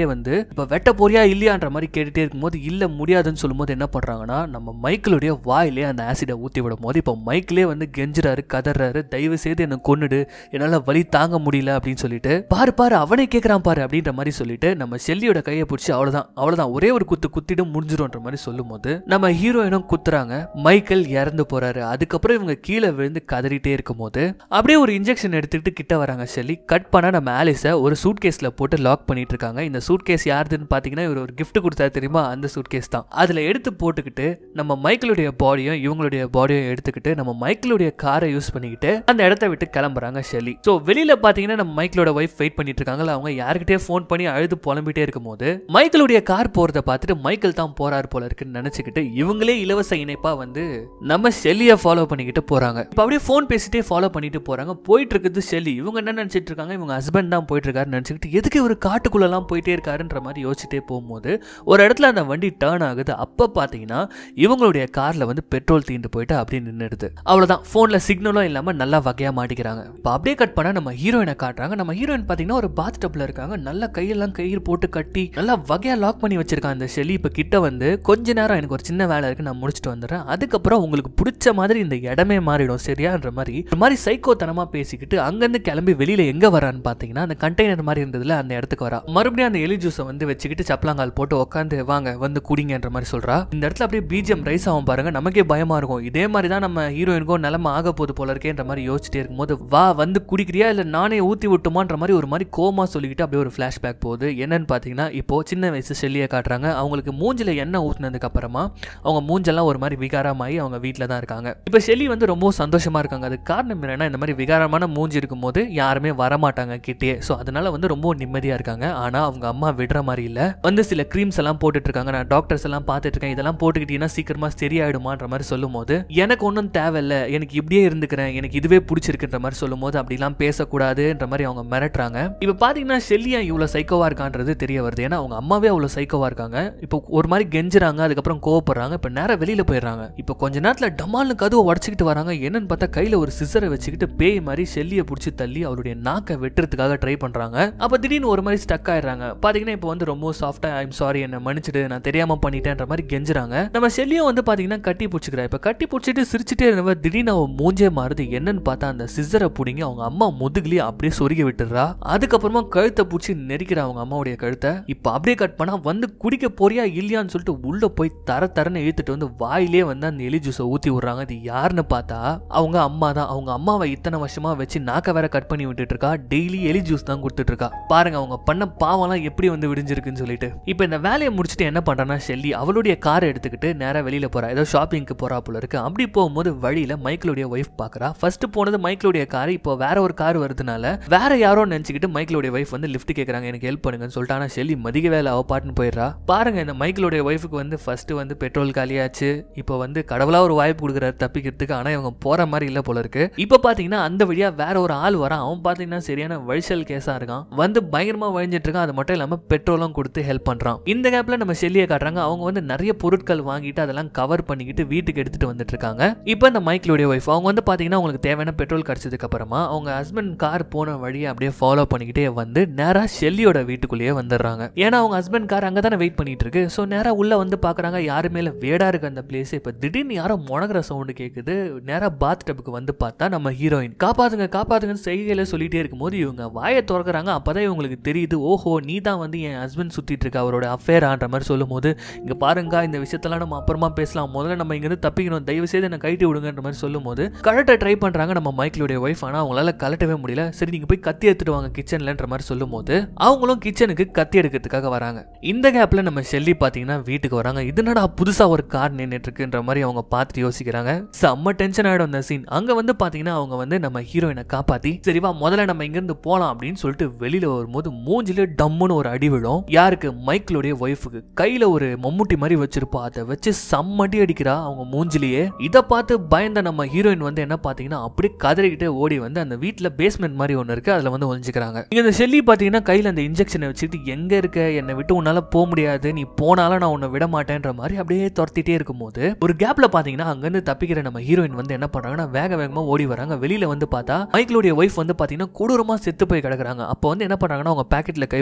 வந்து இப்ப வெட்ட போறியா இல்லையான்ற மாதிரி கேட்டுட்டே இருக்கும்போது இல்ல முடியாதுன்னு சொல்லும்போது என்ன பண்றாங்கன்னா நம்ம மைக்கிளுடைய வாயிலே அந்த ஆசிடை ஊத்தி விடும் போது இப்போ மைக்கிளே வந்து கெஞ்சுறாரு கதறாரு தயவு செய்து என்ன கொன்னுடு என்னால வலி தாங்க முடியல அப்படின்னு சொல்லிட்டு பாரு பாரு அவனே கேக்குறான் பாரு அப்படின்ற மாதிரி சொல்லிட்டு நம்ம ஷெல்லியோட கையை பிடிச்சி அவ்வளவுதான் அவ்வளவுதான் ஒரே ஒரு குத்து குத்திட்டு முடிஞ்சிரும்ன்ற மாதிரி சொல்லும் போது நம்ம ஹீரோயினும் குத்துறாங்க மைக்கேல் இறந்து போறாரு அதுக்கப்புறம் இவங்க கீழே விழுந்து கதறிட்டே இருக்கும் போது அப்படியே ஒரு இன்ஜெக்ஷன் எடுத்துக்கிட்டு கிட்ட வராங்க ஷெல்லி கட் பண்ணா நம்ம ஆலிஸை ஒரு சூட் கேஸ்ல போட்டு லாக் பண்ணிட்டு இருக்காங்க இந்த சூட் கேஸ் யாருதுன்னு பாத்தீங்கன்னா இவர் ஒரு gift கொடுத்தா தெரியுமா அந்த சூட் கேஸ் தான் அதுல எடுத்து போட்டுக்கிட்டு நம்ம மைக்கிளுடைய பாடியும் இவங்களுடைய பாடியும் எடுத்துக்கிட்டு நம்ம மைக்கிளுடைய காரை யூஸ் பண்ணிக்கிட்டு அந்த இடத்த விட்டு கிளம்புறாங்க ஷெல்லி ஸோ வெளியில பாத்தீங்கன்னா நம்ம மைக்கிளோட ஒய்ஃப் வெயிட் பண்ணிட்டு இருக்காங்களா அவங்க யாருக்கிட்டே ஃபோன் பண்ணி அழுது புலம்பிட்டே இருக்கும்போது மைக்கிளுடைய கார் போறத பார்த்துட்டு மைக்கேல் தான் போறாரு போல இருக்குன்னு நினைச்சுக்கிட்டு இவங்களே இலவச இணைப்பா வந்து நம்ம ஷெல்லியை ஃபாலோ பண்ணிக்கிட்டு போறாங்க இப்போ அப்படியே ஃபோன் பேசிட்டே ஃபாலோ பண்ணிட்டு போறாங்க போயிட்டு இருக்குது ஷெல்லி இவங்க என்ன நினைச்சிட்டு இருக்காங்க இவங்க ஹஸ்பண்ட் தான் போயிட்டு இருக்காரு நினைச்சுக்கிட்டு எதுக்கு இவர் காட்டுக்குள்ளெல்லாம் போயிட்டே இருக்காருன்ற மாதிரி யோசிச்சுட்டே போகும்போது ஒரு இடத்துல அந்த வண்டி டேர்ன் ஆகுது அப்போ பார்த்தீங்கன்னா இவங்களுடைய காரில் வந்து பெட்ரோல் தீண்டு போயிட்டு அப்படியே நின்றுடுது அவ்வளோதான் ஃபோனில் சிக்னலும் இல்லாமல் நல்லா வகையாக மாட்டிக்கிறாங்க இப்போ அப்படியே கட் பண்ணால் நம்ம ஹீரோயினை காட்டுறாங்க நம்ம ஹீரோயின் பார்த்தீங்கன்னா ஒரு பாத் டப்பில் இருக்காங்க நல்லா கையெல்லாம் கயிறு போட்டு கட்டி நல்லா வகையாக லாக் பண்ணி வச்சிருக்காங்க அந்த ஷெல்லி இப்போ கிட்ட வந்து கொஞ்ச நேரம் எனக்கு ஒரு சின்ன வேலை இருக்கு நான் முடிச்சுட்டு வந்துடுறேன் அதுக்கப்புறம் உங்களுக்கு பிடிச்ச மாதிரி இந்த இடமே மாறிடும் சரியான்ற மாதிரி ஒரு மாதிரி சைக்கோத்தனமாக பேசிக்கிட்டு அங்கேருந்து கிளம்பி வெளியில் எங்கே வரான்னு பார்த்தீங்கன்னா அந்த கண்டெய்னர் மாதிரி இருந்ததுல அந்த இடத்துக்கு வரா மறுபடியும் அந்த எலி ஜூஸை வந்து வச்சுக்கிட்டு சப்பலாங்கால் போட்டு உட்காந்து வாங்க வந்து குடிங்கன்ற மாதிரி சொல்றா இந்த இடத்துல அப்படியே பிஜிஎம் ரைஸ் ஆகும் பாருங்க நமக்கே பயமா இருக்கும் இதே மாதிரி தான் நம்ம ஹீரோயினுக்கும் நிலம ஆக போகுது போல இருக்கேன்ற மாதிரி யோசிச்சுட்டே இருக்கும்போது வா வந்து குடிக்கிறியா இல்ல நானே ஊத்தி விட்டுமான்ற மாதிரி ஒரு மாதிரி கோமா சொல்லிக்கிட்டு அப்படியே ஒரு ஃபிளாஷ்பேக் போகுது என்னன்னு பார்த்தீங்கன்னா இப்போ சின்ன வயசு செல்லியை காட்டுறாங்க அவங்களுக்கு மூஞ்சில எண்ணெய் ஊத்துனதுக்கு அப்புறமா அவங்க மூஞ்செல்லாம் ஒரு மாதிரி விகாரமாகி அவங்க வீட்டில் தான் இருக்காங்க இப்போ ஷெல்லி வந்து ரொம்ப சந்தோஷமா இருக்காங்க அதுக்கு காரணம் என்னன்னா இந்த மாதிரி விகாரமான மூஞ்சி இருக்கும்போது யாருமே வரமாட்டாங்க கிட்டே ஸோ அதனால வந்து ரொம்ப நிம்மதியா இருக்காங்க ஆனா அவங்க அம்மா விடுற மாதிரி இல்ல வந்து சில க்ரீம்ஸ் எல்லாம் போட்டுட்டு இருக்காங்க நான் டாக்டர்ஸ் எல்லாம் பார்த்துட்டு இருக்கேன் இதெல்லாம் போட்டுக்கிட்டீங்கன்னா சீக்கிரமா சரியாயிடுமான்ற மாதிரி சொல்லும் போது எனக்கு ஒன்றும் தேவையில்ல எனக்கு இப்படியே இருந்துக்கிறேன் எனக்கு இதுவே பிடிச்சிருக்குன்ற மாதிரி சொல்லும் போது அப்படிலாம் பேசக்கூடாதுன்ற மாதிரி அவங்க மிரட்டுறாங்க இப்போ பாத்தீங்கன்னா ஷெல்லியா இவ்வளோ சைக்கோவா இருக்கான்றது தெரிய வருது ஏன்னா அவங்க அம்மாவே அவ்வளோ சைக்கோவா இருக்காங்க இப்போ ஒரு மாதிரி கெஞ்சுறாங்க அதுக்கப்புறம் கோவப்படுறாங்க இப்போ நேரம் வெளியில போயிடுறாங்க இப்போ கொஞ்ச நேரத்தில் டமால்னு கதவை உடச்சிக்கிட்டு வராங்க என்னன்னு பார்த்தா கையில ஒரு சிசரை வச்சுக்கிட்டு பேய் மாதிரி ஷெல்லியை பிடிச்சி தள்ளி அவருடைய நாக்கை வெட்டுறதுக்காக ட்ரை பண்றாங்க அப்போ திடீர்னு ஒரு மாதிரி ஸ்டக் ஆயிடுறாங்க பாத்தீங்கன்னா இப்போ வந்து ரொம்ப சாஃப்டா ஐம் சாரி என்ன மன்னிச்சிடு நான் தெரியாம பண்ணிட்டேன்ற மாதிரி கெஞ்சுறாங்க நம்ம ஷெல்லியும் வந்து பாத்தீங்கன்னா கட்டி பிடிச்சிக்கிறா இப்போ கட்டி பிடிச்சிட்டு சிரிச்சுட்டே இருந்தவ திடீர்னு அவன் மூஞ்சே மாறுது என்னன்னு பார்த்தா அந்த சிசரை பிடிங்கி அவங்க அம்மா முதுகுலயே அப்படியே சொருகி விட்டுறா அதுக்கப்புறமா கழுத்தை பிடிச்சி நெரிக்கிறா அவங்க அம்மாவுடைய கழுத்தை இப்போ அப்படியே கட் பண்ணா வந்து குடிக்க போறியா இல்லையான்னு சொல்லிட்டு உள்ள போய் தர தரன்னு இழுத்துட்டு வந்து வாயிலே வந்து அந்த எலி ஜூஸை ஊத்தி விடுறாங்க இது யாருன்னு பார்த்தா அவங்க அம்மா தான் அவங்க அம்மாவை இத்தனை வருஷமா வச்சு நாக்க வேற கட் பண்ணி விட்டுட்டு இருக்கா டெய்லி எலி ஜூஸ் தான் கொடுத்துட்டு இருக்கா பாருங்க அவங்க பண்ண பாவம்லாம் எப்படி வந்து விடிஞ்சிருக்குன்னு சொல்லிட்டு இப்போ இந்த வேலையை முடிச்சுட்டு என்ன பண்றான்னா ஷெல்லி அவளுடைய காரை எடுத்துக்கிட்டு நேரா வெளியில போறா ஏதோ ஷாப்பிங்க்கு போறா போல இருக்கு அப்படி போகும்போது வழியில மைக்கிளுடைய ஒய்ஃப் பாக்குறா ஃபர்ஸ்ட் போனது மைக்கிளுடைய கார் இப்போ வேற ஒரு கார் வருதுனால வேற யாரோ நினைச்சுக்கிட்டு மைக்கிளுடைய ஒய்ஃப் வந்து லிஃப்ட் கேக்குறாங்க எனக்கு ஹெல்ப் பண்ணுங்கன்னு சொல்லிட்டு ஆனா ஷெல்லி மதிக வேலை அவ பாட்டுன்னு போயிடுறா பாருங்க இந்த மைக்கிளுடைய ஒய்ஃபுக்கு வந்து ஃபர்ஸ்ட் வந்து பெட்ரோல் காலியாச்சு இப்போ வந்து கடவுளா ஒரு வாய்ப்பு கொடுக்குறாரு தப்பிக்கிறதுக்கு ஆனா இவங்க போற மாதிரி இல்ல போல இருக்கு இப்போ பாத்தீங்கன்னா அந்த வழியா வேற ஒரு ஆள் வரான் அவன் பாத்தீங்கன்னா சரியான வழிசல் கேஸா இருக்கான் வந்து பயங்கரமா வழிஞ்சிட்டு இருக்கான் அது மட்டும் இல்லாம பெட்ரோலும் கொடுத்து ஹெல்ப் பண்றான் இந்த கேப்ல நம்ம ஷெல்லியை காட்டுறாங்க அவங்க வந்து நிறைய பொருட்கள் வாங்கிட்டு அதெல்லாம் கவர் பண்ணிக்கிட்டு வீட்டுக்கு எடுத்துட்டு வந்துட்டு இருக்காங்க இப்போ இந்த மைக்கிளுடைய ஒய்ஃப் அவங்க வந்து பாத்தீங்கன்னா அவங்களுக்கு தேவையான பெட்ரோல் கிடைச்சதுக்கு அப்புறமா அவங்க ஹஸ்பண்ட் கார் போன வழியை அப்படியே ஃபாலோ பண்ணிக்கிட்டே வந்து நேரா ஷெல்லியோட வீட்டுக்குள்ளேயே வந்துடுறாங்க ஏன்னா அவங்க ஹஸ்பண்ட் கார் அங்கே தானே வெயிட் பண்ணிட்டு இருக்கு ஸோ நேரா உள்ள வந்து பாக்குறாங்க யாருமே இல்லை வேடா இருக்கு அந்த பிளேஸ் இப்போ திடீர்னு யாரோ முனகிற சவுண்டு கேட்குது நேரா பாத் டப்புக்கு வந்து பார்த்தா நம்ம ஹீரோயின் காப்பாத்துங்க காப்பாத்துங்கன்னு செய்கையில சொல்லிட்டே இருக்கும்போது இவங்க வாயை திறக்கறாங்க அப்பதான் இவங்களுக்கு தெரியுது ஓஹோ நீ தான் வந்து என் ஹஸ்பண்ட் சுத்திட்டு இருக்க அவரோட அஃபேரான்ற மாதிரி சொல்லும்போது இங்க பாருங்க இந்த விஷயத்தெல்லாம் நம்ம அப்புறமா பேசலாம் முதல்ல நம்ம இங்கிருந்து தப்பிக்கணும் தயவு செய்து என்ன கைட்டி விடுங்கன்ற மாதிரி சொல்லும்போது கழட்ட ட்ரை பண்றாங்க நம்ம மைக்கிளுடைய ஒய்ஃப் ஆனா அவங்களால கலட்டவே முடியல சரி நீங்க போய் கத்தி எடுத்துட்டு வாங்க கிச்சன்லன்ற மாதிரி சொல்லும்போது அவங்களும் கிச்சனுக்கு கத்தி எடுக்கிறதுக்காக வராங்க இந்த கேப்ல நம்ம ஷெல்லி பாத்தீங்கன்னா வீட்டுக்கு வராங்க இதுனடா புதுசா ஒரு கார் நின்னுட்டு இருக்குன்ற மாதிரி அவங்க பார்த்துட்டு யோசிக்கிறாங்க செம்ம டென்ஷன் ஆயிடும் அந்த சீன் அங்க வந்து பாத்தீங்கன்னா அவங்க வந்து நம்ம ஹீரோயினை காப்பாத்தி சரி வா முதல்ல நம்ம இங்க இருந்து போலாம் அப்படின்னு சொல்லிட்டு வெளியில வரும்போது மூஞ்சில டம்முன்னு ஒரு அடி விழும் யாருக்கு மைக்கிளுடைய ஒய்ஃபுக்கு கையில ஒரு மம்முட்டி மாதிரி வச்சிருப்பா அதை வச்சு செம்மடி அடிக்கிறா அவங்க மூஞ்சிலேயே இதை பார்த்து பயந்த நம்ம ஹீரோயின் வந்து என்ன பாத்தீங்கன்னா அப்படியே கதறிக்கிட்டே ஓடி வந்து அந்த வீட்டுல பேஸ்மெண்ட் மாதிரி ஒன்று இருக்கு அதுல வந்து ஒழிஞ்சுக்கிறாங்க இங்க இந்த ஷெல்லி பாத்தீங்கன்னா கையில அந்த இன்ஜெக்ஷனை வச்சுட்டு எங்க இருக்க என்னை விட்டு உன்னால போக முடியாது நீ போனாலும் நான் உன்னை விட மாட்டேன்ற மாதிரி அப்படியே துரத்திட்டே இருக்கும்போது ஒரு கேப்ல பாத்தீங்கன்னா அங்கிருந்து தப்பிக்கிற நம்ம ஹீரோயின் வந்து என்ன பண்றாங்கன்னா வேக வேகமா ஓடி வராங்க வெளியில வந்து பார்த்தா மைக்கிளுடைய ஒய்ஃப் வந்து பாத்தீங்கன்னா கொடூரமா செத்து போய் கிடக்குறாங்க அப்போ வந்து என்ன பண்றாங்கன்னா அவங்க பாக்கெட்ல கை விட்டு அந்த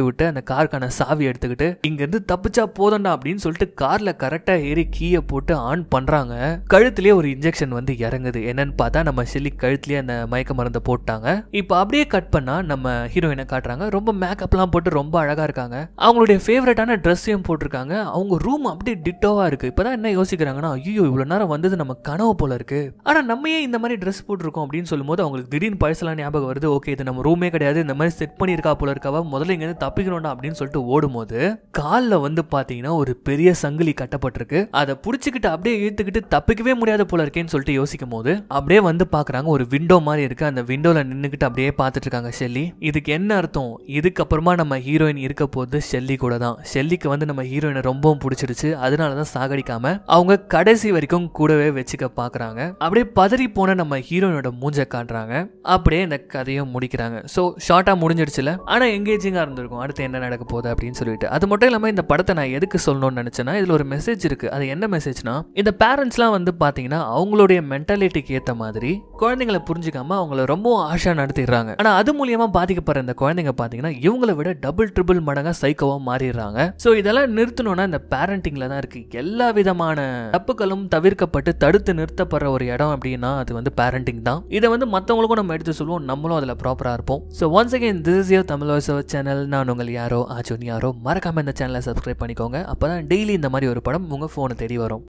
காருக்கான சாவி எடுத்துக்கிட்டு இங்க இருந்து தப்பிச்சா போதண்டா அப்படின்னு சொல்லிட்டு கார்ல கரெக்டா ஏறி கீயை போட்டு ஆன் பண்றாங்க கழுத்திலேயே ஒரு இன்ஜெக்ஷன் வந்து இறங்குது என்னன்னு பார்த்தா நம்ம ஷெல்லி கழுத்துலயே அந்த மயக்க மருந்தை போட்டாங்க இப்போ அப்படியே கட் பண்ணா நம்ம ஹீரோயினை காட்டுறாங்க ரொம்ப மேக்கப்லாம் போட்டு ரொம்ப அழகா இருக்காங்க அவங்களுடைய ஃபேவரட்டான ட்ரெஸ்ஸையும் போட்டிருக்காங்க அவங்க ரூம் அப்படியே டிட்டோவா இருக்கு இப்பதான் என்ன யோசிக்கிறாங்கன்னா ஐயோ இவ்வளவு நேரம் வந்தது நம்ம கனவு போல இருக்கு ஆனா நம்ம ஏன் இந்த மாதிரி ட்ரெஸ் போட்டிருக்கோம் அப்படின்னு சொல்லும்போது அவங்களுக்கு திடீர்னு பழசெல்லாம் ஞாபகம் வருது ஓகே இது நம்ம ரூமே கிடையாது இந்த மாதிரி செட் பண்ணியிருக்கா போல இருக்காவா முதல்ல இங்க இருந்து தப்பிக்கணும்டா அப்படின்னு சொல்லிட்டு ஓடும்போது காலில் வந்து பாத்தீங்கன்னா ஒரு பெரிய சங்கிலி கட்டப்பட்டிருக்கு அதை புடிச்சுக்கிட்டு அப்படியே இழுத்துக்கிட்டு தப்பிக்கவே முடியாத போல இருக்கேன்னு சொல்லிட்டு யோசிக்கும் போது அப்படியே வந்து பாக்குறாங்க ஒரு விண்டோ மாதிரி இருக்கு அந்த விண்டோல நின்னுக்கிட்டு அப்படியே பார்த்துட்டு இருக்காங்க ஷெல்லி இதுக்கு என்ன அர்த்தம் இதுக்கப்புறமா நம்ம ஹீரோயின் இருக்க போது ஷெல்லி கூட தான் ஷெல்லிக்கு வந்து நம்ம ஹீரோயினை ரொம்பவும் பிடிச்சிருச்சு அதனால தான் சாகடிக்காம அவங்க கடைசி வரைக்கும் கூடவே வச்சுக்க பாக்குறாங்க அப்படியே பதறி போன நம்ம ஹீரோயினோட மூஞ்ச காட்டுறாங்க அப்படியே இந்த கதையும் முடிக்கிறாங்க ஸோ ஷார்ட்டா முடிஞ்சிடுச்சுல ஆனா எங்கேஜிங்கா இருந்திருக்கும் அடுத்து என்ன நடக்க போகுது அப்படின்னு சொல்லிட்டு அது மட்டும் இல்லாம இந்த படத்தை நான் எதுக்கு சொல்லணும்னு நினைச்சேன்னா இதுல ஒரு மெசேஜ் இருக்கு அது என்ன மெசேஜ்னா இந்த பேரண்ட்ஸ்லாம் வந்து பாத்தீங்கன்னா அவங்களுடைய மென்டாலிட்டிக்கு ஏத்த மாதிரி குழந்தைங்களை புரிஞ்சுக்காம அவங்கள ரொம்ப ஆஷா நடத்திடுறாங்க ஆனா அது மூலியமா பாதிக்கப்படுற இந்த குழந்தைங்க பாத்தீங்கன்னா இவங்கள விட டபுள் ட்ரிபிள் மடங்கா சைக்கோவா மாறிடுறாங்க ஸோ இதெல்லாம் நிறுத்தணும்னா இந்த பேரண்டிங்ல தான் இருக்கு எல்லா விதமான தப்புகளும் தவிர்க்கப்பட்டு தடுத்து நிறுத்தப்படுற ஒரு இடம் அப்படின்னா அது வந்து பேரண்டிங் தான் இதை வந்து மற்றவங்களுக்கும் நம்ம எடுத்து சொல்லுவோம் நம்மளும் அதில் ப்ராப்பராக இருப்போம் so once again this is your Tamil channel நான் உங்கள் யாரோ ஆஜோன் யாரோ மறக்காம இந்த சேனலை சப்ஸ்கிரைப் பண்ணிக்கோங்க அப்போ தான் டெய்லி இந்த மாதிரி ஒரு படம் உங்கள் ஃபோனை தேடி வரும்